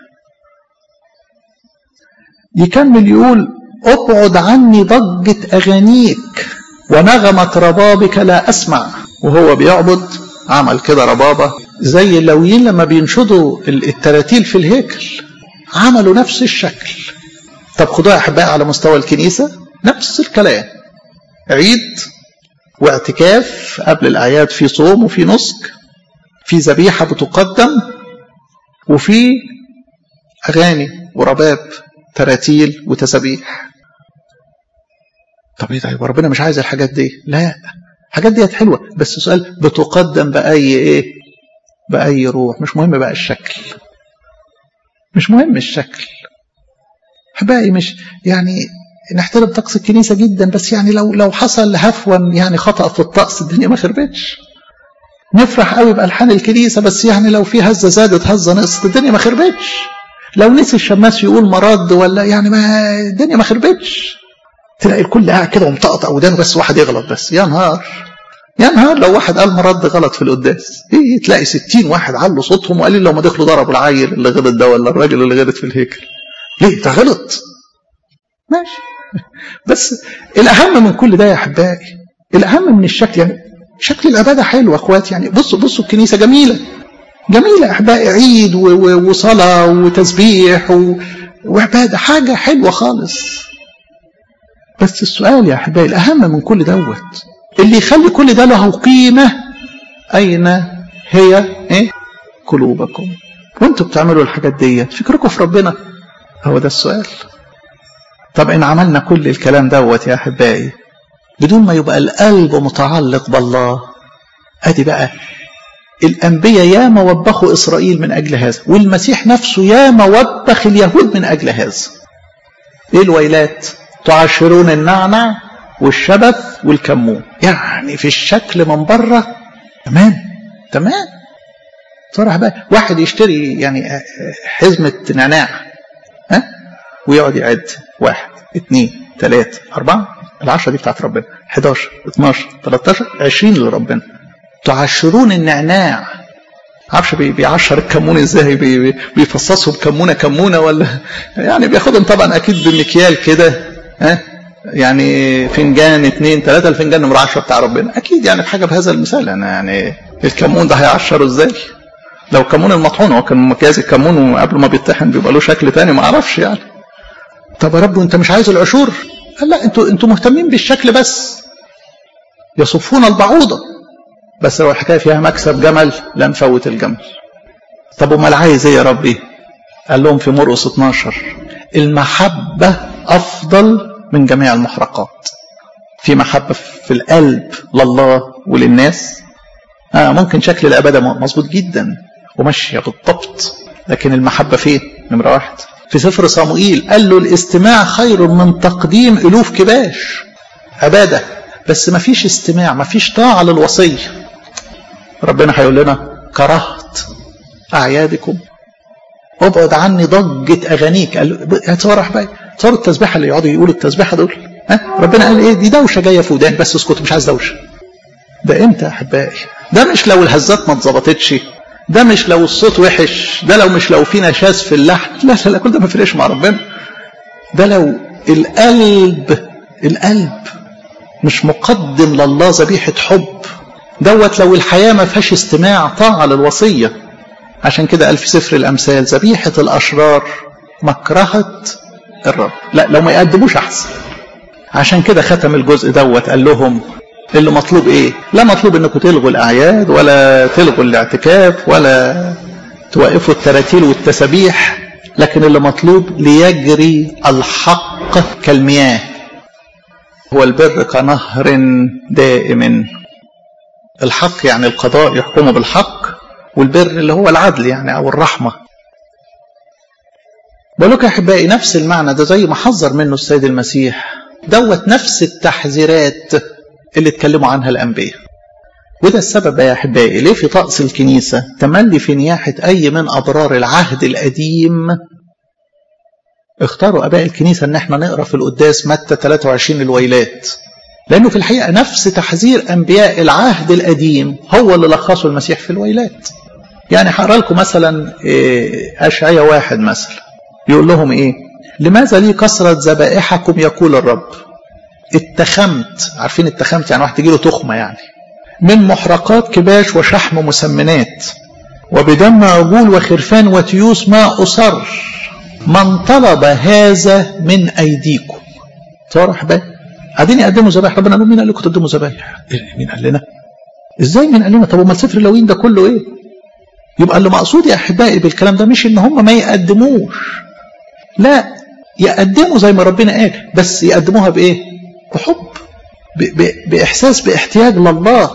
يكمل يقول ابعد عني ضجة أغانيك ونغمة ربابك لا أسمع وهو بيعبد عمل كده ربابة زي اللويين لما بينشدوا التراتيل في الهيكل عملوا نفس الشكل طب خدوها أحبائي على مستوى الكنيسة نفس الكلام عيد واعتكاف قبل الأعياد في صوم وفي نسك في ذبيحة بتقدم وفي أغاني ورباب تراتيل وتسابيح طب ايه طيب ربنا مش عايز الحاجات دي لا الحاجات ديت حلوه بس سؤال بتقدم باي ايه باي روح مش مهم بقى الشكل مش مهم الشكل احبائي مش يعني نحترم طقس الكنيسه جدا بس يعني لو لو حصل هفوا يعني خطا في الطقس الدنيا ما خربتش نفرح قوي بالحان الكنيسه بس يعني لو في هزه زادت هزه نقصت الدنيا ما خربتش لو نسي الشماس يقول مرض ولا يعني ما الدنيا ما خربتش تلاقي الكل قاعد كده ومطقطق ودانه بس واحد يغلط بس يا نهار يا نهار لو واحد قال مرض غلط في القداس ايه تلاقي ستين واحد علوا صوتهم وقال لو ما دخلوا ضربوا العيل اللي غلط ده ولا الراجل اللي غلط في الهيكل ليه ده غلط ماشي بس الاهم من كل ده يا احبائي الاهم من الشكل يعني شكل العباده حلو يا اخواتي يعني بصوا بصوا الكنيسه جميله جميله يا احبائي عيد وصلاه وتسبيح وعباده حاجه حلوه خالص بس السؤال يا احبائي الاهم من كل دوت اللي يخلي كل ده له قيمه اين هي ايه قلوبكم وانتوا بتعملوا الحاجات ديت فكركم في ربنا هو ده السؤال طب ان عملنا كل الكلام دوت يا احبائي بدون ما يبقى القلب متعلق بالله ادي بقى الانبياء ياما وبخوا اسرائيل من اجل هذا والمسيح نفسه ياما وبخ اليهود من اجل هذا ايه الويلات تعاشرون النعنع والشبث والكمون يعني في الشكل من بره تمام تمام صراحة بقى واحد يشتري يعني حزمة نعناع ها ويقعد يعد واحد اثنين ثلاثة أربعة العشرة دي بتاعت ربنا 11 12 13 20 لربنا تعشرون النعناع عارفش بيعشر الكمون ازاي بي بيفصصهم كمونه كمونه ولا يعني بياخدهم طبعا اكيد بمكيال كده ها يعني فنجان اثنين ثلاثة الفنجان نمرة 10 بتاع ربنا أكيد يعني بحاجة بهذا المثال أنا يعني الكمون ده هيعشره إزاي؟ لو كمون المطحون هو كان مكياج الكمون وقبل ما بيطحن بيبقى له شكل تاني ما أعرفش يعني. طب يا رب وأنت مش عايز العشور؟ قال لا أنتوا أنتوا مهتمين بالشكل بس. يصفون البعوضة بس لو الحكاية فيها مكسب جمل لا نفوت الجمل. طب أمال عايز إيه يا ربي؟ قال لهم في مرقس 12 المحبة أفضل من جميع المحرقات في محبة في القلب لله وللناس آه ممكن شكل العبادة مظبوط جدا وماشية بالضبط لكن المحبة فين نمرة واحد في سفر صموئيل قال له الاستماع خير من تقديم ألوف كباش عبادة بس ما فيش استماع ما فيش طاعة للوصية ربنا هيقول لنا كرهت أعيادكم ابعد عني ضجة أغانيك قال تصور أحبائي تصور التسبيحة اللي يقعدوا يقولوا التسبيحة دول ها ربنا قال إيه دي دوشة جاية في ودان بس اسكت مش عايز دوشة ده إمتى يا أحبائي ده مش لو الهزات ما اتظبطتش ده مش لو الصوت وحش ده لو مش لو في نشاز في اللحن لا لا لا كل ده ما فرقش مع ربنا ده لو القلب القلب مش مقدم لله ذبيحة حب دوت لو الحياة ما فيهاش استماع طاعة للوصية عشان كده قال في سفر الأمثال ذبيحة الأشرار مكرهة الرب لا لو ما يقدموش أحسن عشان كده ختم الجزء دوت قال لهم اللي مطلوب ايه لا مطلوب انكم تلغوا الاعياد ولا تلغوا الاعتكاف ولا توقفوا التراتيل والتسابيح لكن اللي مطلوب ليجري الحق كالمياه هو البر كنهر دائم الحق يعني القضاء يحكمه بالحق والبر اللي هو العدل يعني او الرحمه بقول لكم يا احبائي نفس المعنى ده زي ما حذر منه السيد المسيح دوت نفس التحذيرات اللي اتكلموا عنها الأنبياء وده السبب يا أحبائي ليه في طقس الكنيسة تملي في نياحة أي من أبرار العهد القديم اختاروا أباء الكنيسة أن احنا نقرأ في القداس متى 23 الويلات لأنه في الحقيقة نفس تحذير أنبياء العهد القديم هو اللي لخصوا المسيح في الويلات يعني هقرا لكم مثلا أشعية واحد مثلا يقول لهم إيه لماذا لي كثرة ذبائحكم يقول الرب اتخمت عارفين اتخمت يعني واحد تجيله تخمة يعني من محرقات كباش وشحم مسمنات وبدم عجول وخرفان وتيوس ما أصر من طلب هذا من أيديكم صار بقى قاعدين يقدموا ذبائح ربنا قال مين قال لكم تقدموا ذبائح مين قال لنا ازاي مين قال لنا طب امال سفر اللوين ده كله ايه يبقى اللي مقصود يا احبائي بالكلام ده مش ان هم ما يقدموش لا يقدموا زي ما ربنا قال بس يقدموها بايه بحب بإحساس باحتياج لله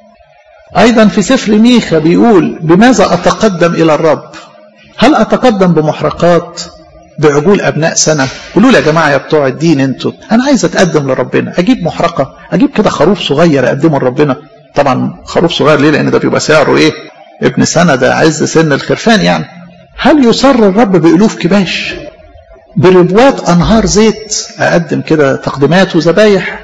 أيضا في سفر ميخا بيقول بماذا أتقدم إلى الرب هل أتقدم بمحرقات بعجول أبناء سنة قولوا لي يا جماعة يا بتوع الدين انتوا أنا عايز أتقدم لربنا أجيب محرقة أجيب كده خروف صغير أقدمه لربنا طبعا خروف صغير ليه لأن ده بيبقى سعره إيه ابن سنة ده عز سن الخرفان يعني هل يسر الرب بألوف كباش بربوات أنهار زيت أقدم كده تقديمات وذبايح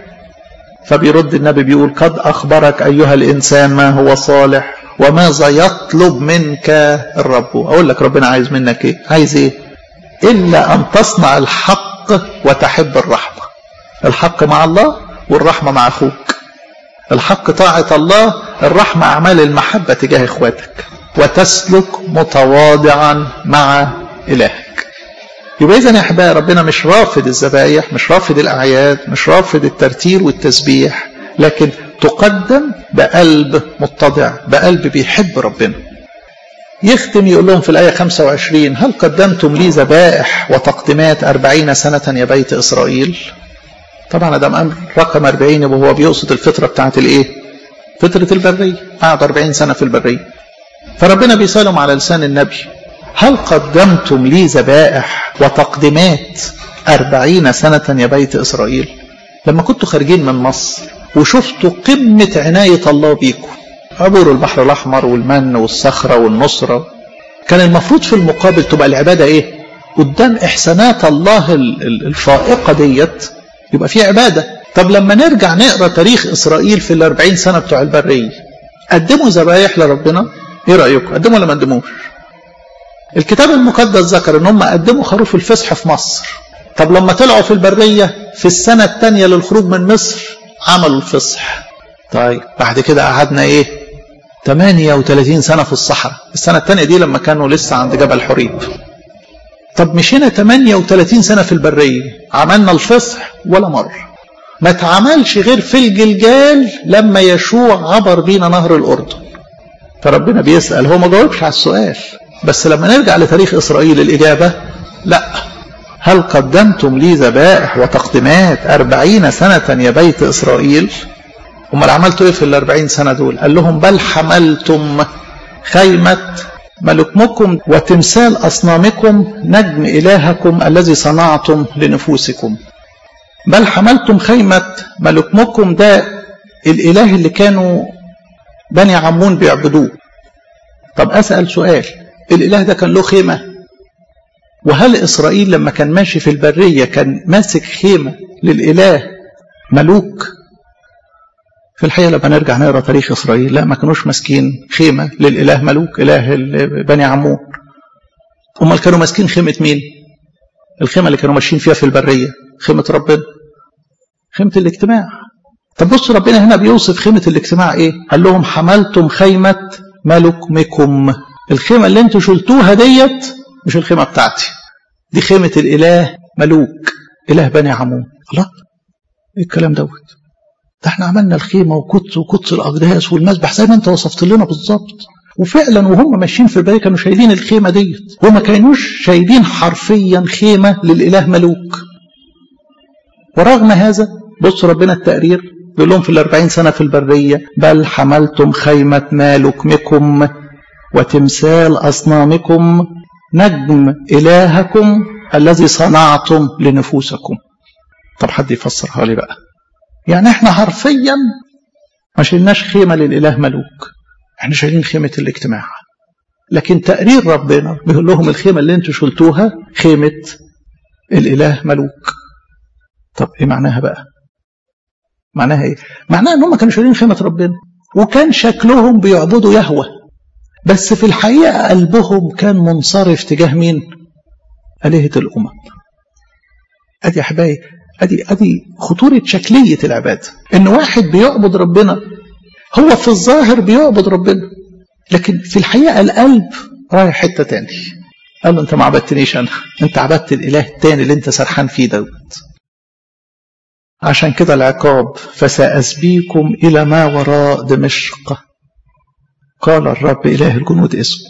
فبيرد النبي بيقول قد أخبرك أيها الإنسان ما هو صالح وماذا يطلب منك الرب أقول لك ربنا عايز منك إيه عايز إيه إلا أن تصنع الحق وتحب الرحمة الحق مع الله والرحمة مع أخوك الحق طاعة الله الرحمة أعمال المحبة تجاه إخواتك وتسلك متواضعا مع إلهك يبقى إذا يا أحبائي ربنا مش رافض الذبايح مش رافض الأعياد مش رافض الترتيل والتسبيح لكن تقدم بقلب متضع بقلب بيحب ربنا يختم يقول لهم في الآية 25 هل قدمتم لي ذبائح وتقديمات أربعين سنة يا بيت إسرائيل طبعا ده أمر رقم 40 وهو بيقصد الفترة بتاعت الإيه فترة البرية قعد 40 سنة في البرية فربنا بيسألهم على لسان النبي هل قدمتم لي ذبائح وتقديمات أربعين سنة يا بيت إسرائيل لما كنتوا خارجين من مصر وشفتوا قمة عناية الله بيكم عبور البحر الأحمر والمن والصخرة والنصرة كان المفروض في المقابل تبقى العبادة إيه قدام إحسانات الله الفائقة ديت يبقى في عبادة طب لما نرجع نقرأ تاريخ إسرائيل في الأربعين سنة بتوع البرية قدموا ذبايح لربنا إيه رأيكم قدموا ولا ما قدموش الكتاب المقدس ذكر ان هم قدموا خروف الفصح في مصر طب لما طلعوا في البرية في السنة الثانية للخروج من مصر عملوا الفصح طيب بعد كده قعدنا ايه 38 سنة في الصحراء السنة الثانية دي لما كانوا لسه عند جبل حريب طب مشينا 38 سنة في البرية عملنا الفصح ولا مرة ما اتعملش غير في الجلجال لما يشوع عبر بينا نهر الأردن فربنا بيسأل هو ما جاوبش على السؤال بس لما نرجع لتاريخ إسرائيل الإجابة لا هل قدمتم لي ذبائح وتقديمات أربعين سنة يا بيت إسرائيل امال عملتوا ايه في الأربعين سنة دول قال لهم بل حملتم خيمة ملكمكم وتمثال أصنامكم نجم إلهكم الذي صنعتم لنفوسكم بل حملتم خيمة ملكمكم ده الإله اللي كانوا بني عمون بيعبدوه طب أسأل سؤال الإله ده كان له خيمة وهل إسرائيل لما كان ماشي في البرية كان ماسك خيمة للإله ملوك في الحقيقة لما نرجع نقرا تاريخ إسرائيل لا ما كانوش ماسكين خيمة للإله ملوك إله بني عمون أمال كانوا ماسكين خيمة مين؟ الخيمة اللي كانوا ماشيين فيها في البرية خيمة ربنا خيمة الاجتماع طب بصوا ربنا هنا بيوصف خيمة الاجتماع ايه قال لهم حملتم خيمة ملكمكم الخيمة اللي انتوا شلتوها ديت مش الخيمة بتاعتي دي خيمة الإله ملوك إله بني عمون الله ايه الكلام دوت ده احنا عملنا الخيمة وقدس وقدس الأقداس والمسبح زي ما انت وصفت لنا بالظبط وفعلا وهم ماشيين في البرية كانوا شايلين الخيمة ديت وما كانوش شايلين حرفيا خيمة للإله ملوك ورغم هذا بص ربنا التقرير بيقول لهم في الأربعين سنة في البرية بل حملتم خيمة مالكمكم وتمثال أصنامكم نجم إلهكم الذي صنعتم لنفوسكم طب حد يفسرها لي بقى يعني احنا حرفيا ما شلناش خيمة للإله ملوك احنا شايلين خيمة الاجتماع لكن تقرير ربنا بيقول لهم الخيمة اللي انتوا شلتوها خيمة الإله ملوك طب ايه معناها بقى معناها ايه معناها ان هم كانوا شايلين خيمة ربنا وكان شكلهم بيعبدوا يهوه بس في الحقيقة قلبهم كان منصرف تجاه مين آلهة الأمم أدي يا حبايبي أدي أدي خطورة شكلية العبادة إن واحد بيعبد ربنا هو في الظاهر بيعبد ربنا لكن في الحقيقة القلب رايح حتة تاني قال له أنت ما عبدتنيش أنا أنت عبدت الإله التاني اللي أنت سرحان فيه دوت عشان كده العقاب فسأسبيكم إلى ما وراء دمشق قال الرب إله الجنود اسمه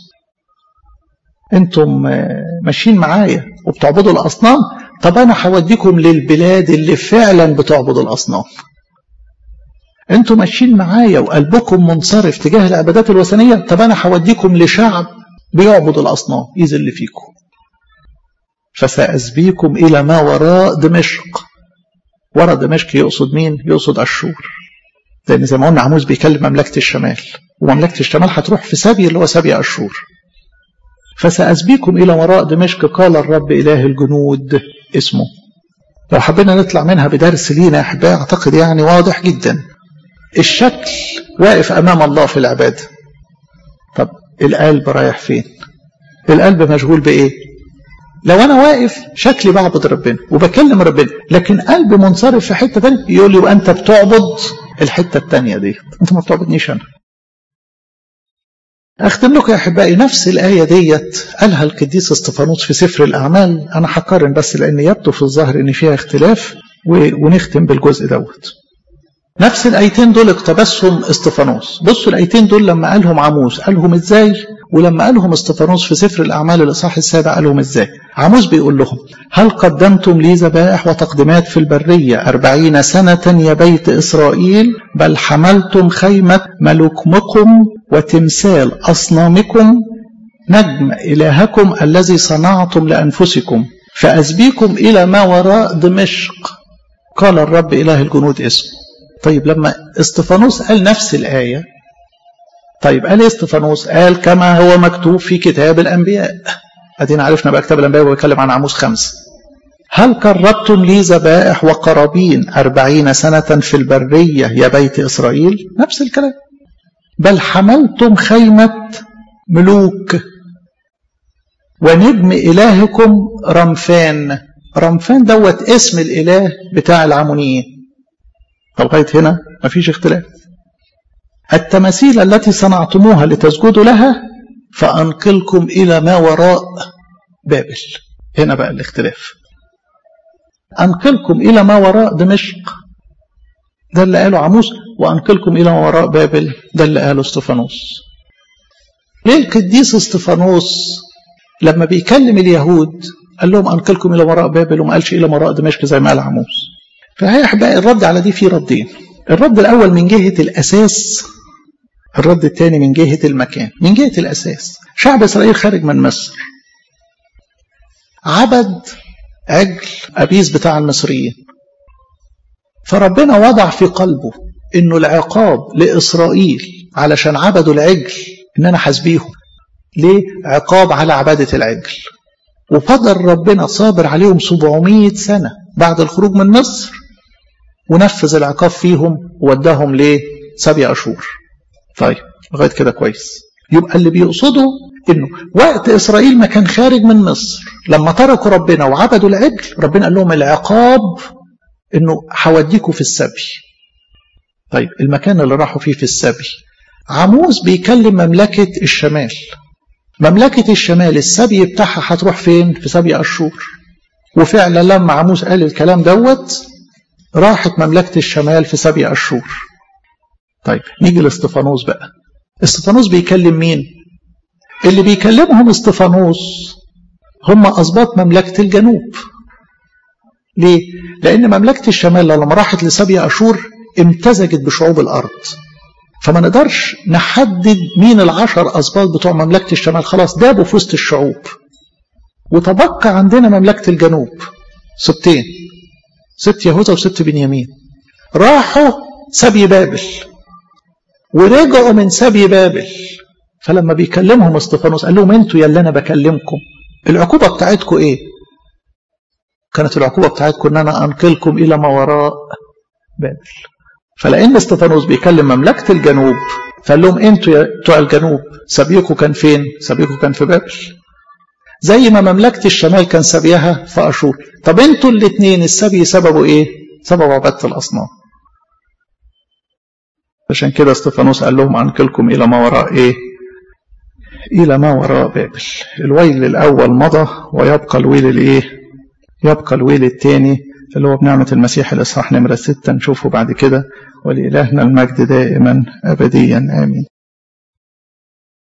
انتم ماشيين معايا وبتعبدوا الأصنام طب أنا هوديكم للبلاد اللي فعلا بتعبد الأصنام انتم ماشيين معايا وقلبكم منصرف تجاه العبادات الوثنية طب أنا هوديكم لشعب بيعبد الأصنام يذل فيكم فسأسبيكم إلى ما وراء دمشق وراء دمشق يقصد مين؟ يقصد أشور لأن زي ما قلنا عموس بيكلم مملكة الشمال ومملكة الشمال هتروح في سبي اللي هو سبي أشور فسأسبيكم إلى وراء دمشق قال الرب إله الجنود اسمه لو حبينا نطلع منها بدرس لينا يا أحبائي أعتقد يعني واضح جدا الشكل واقف أمام الله في العبادة طب القلب رايح فين القلب مشغول بإيه لو أنا واقف شكلي بعبد ربنا وبكلم ربنا لكن قلبي منصرف في حتة تانية يقول لي وأنت بتعبد الحتة التانية دي أنت ما بتعبدنيش أنا أختم لكم يا أحبائي نفس الآية ديت قالها القديس استفانوس في سفر الأعمال أنا هقارن بس لأن يبدو في الظاهر إن فيها اختلاف ونختم بالجزء دوت نفس الآيتين دول اقتبسهم استفانوس بصوا الآيتين دول لما قالهم عموس قالهم إزاي ولما قالهم استفانوس في سفر الأعمال الإصحاح السابع قالهم إزاي عموس بيقول لهم هل قدمتم لي ذبائح وتقديمات في البرية أربعين سنة يا بيت إسرائيل بل حملتم خيمة ملكمكم وتمثال أصنامكم نجم إلهكم الذي صنعتم لأنفسكم فأسبيكم إلى ما وراء دمشق قال الرب إله الجنود اسمه طيب لما استفانوس قال نفس الآية طيب قال استفانوس قال كما هو مكتوب في كتاب الأنبياء أدينا عرفنا بقى كتاب الأنبياء ويتكلم عن عموس خمسة هل قربتم لي ذبائح وقرابين أربعين سنة في البرية يا بيت إسرائيل نفس الكلام بل حملتم خيمة ملوك ونجم إلهكم رمفان رمفان دوت اسم الإله بتاع العمونيين لغاية هنا مفيش اختلاف التماثيل التي صنعتموها لتسجدوا لها فأنقلكم إلى ما وراء بابل هنا بقى الاختلاف أنقلكم إلى ما وراء دمشق ده اللي قاله عموس وأنقلكم إلى ما وراء بابل ده اللي قاله استفانوس ليه القديس استفانوس لما بيكلم اليهود قال لهم أنقلكم إلى وراء بابل وما قالش إلى وراء دمشق زي ما قال عموس فهي أحبائي الرد على دي في ردين الرد الأول من جهة الأساس الرد الثاني من جهة المكان من جهة الأساس شعب إسرائيل خارج من مصر عبد عجل أبيس بتاع المصريين فربنا وضع في قلبه انه العقاب لإسرائيل علشان عبدوا العجل ان انا حاسبيهم ليه عقاب على عبادة العجل وفضل ربنا صابر عليهم 700 سنة بعد الخروج من مصر ونفذ العقاب فيهم ووداهم ليه سبع أشهر طيب لغاية كده كويس يبقى اللي بيقصده انه وقت اسرائيل ما كان خارج من مصر لما تركوا ربنا وعبدوا العجل ربنا قال لهم العقاب انه هوديكوا في السبي طيب المكان اللي راحوا فيه في السبي عموس بيكلم مملكة الشمال مملكة الشمال السبي بتاعها هتروح فين في سبي أشهر وفعلا لما عموس قال الكلام دوت راحت مملكة الشمال في سبي أشهر طيب نيجي لاستفانوس بقى استفانوس بيكلم مين اللي بيكلمهم استفانوس هم أسباط مملكة الجنوب ليه؟ لأن مملكة الشمال لما راحت لسبي أشهر امتزجت بشعوب الأرض فما نقدرش نحدد مين العشر أسباط بتوع مملكة الشمال خلاص دابوا في وسط الشعوب وتبقى عندنا مملكة الجنوب سبتين ست يهوذا وست بنيامين راحوا سبي بابل ورجعوا من سبي بابل فلما بيكلمهم استفانوس قال لهم انتوا يا اللي انا بكلمكم العقوبه بتاعتكم ايه كانت العقوبه بتاعتكم ان انا انقلكم الى ما وراء بابل فلان استفانوس بيكلم مملكه الجنوب فقال لهم انتوا يا بتوع الجنوب سبيكم كان فين سبيكم كان في بابل زي ما مملكه الشمال كان سبيها في اشور طب انتوا الاثنين السبي سببه ايه سبب عباده الاصنام عشان كده استفانوس قال لهم انقلكم الى ما وراء ايه الى ما وراء بابل الويل الاول مضى ويبقى الويل الايه يبقى الويل الثاني اللي هو بنعمة المسيح الإصحاح نمرة ستة نشوفه بعد كده ولإلهنا المجد دائما أبديا آمين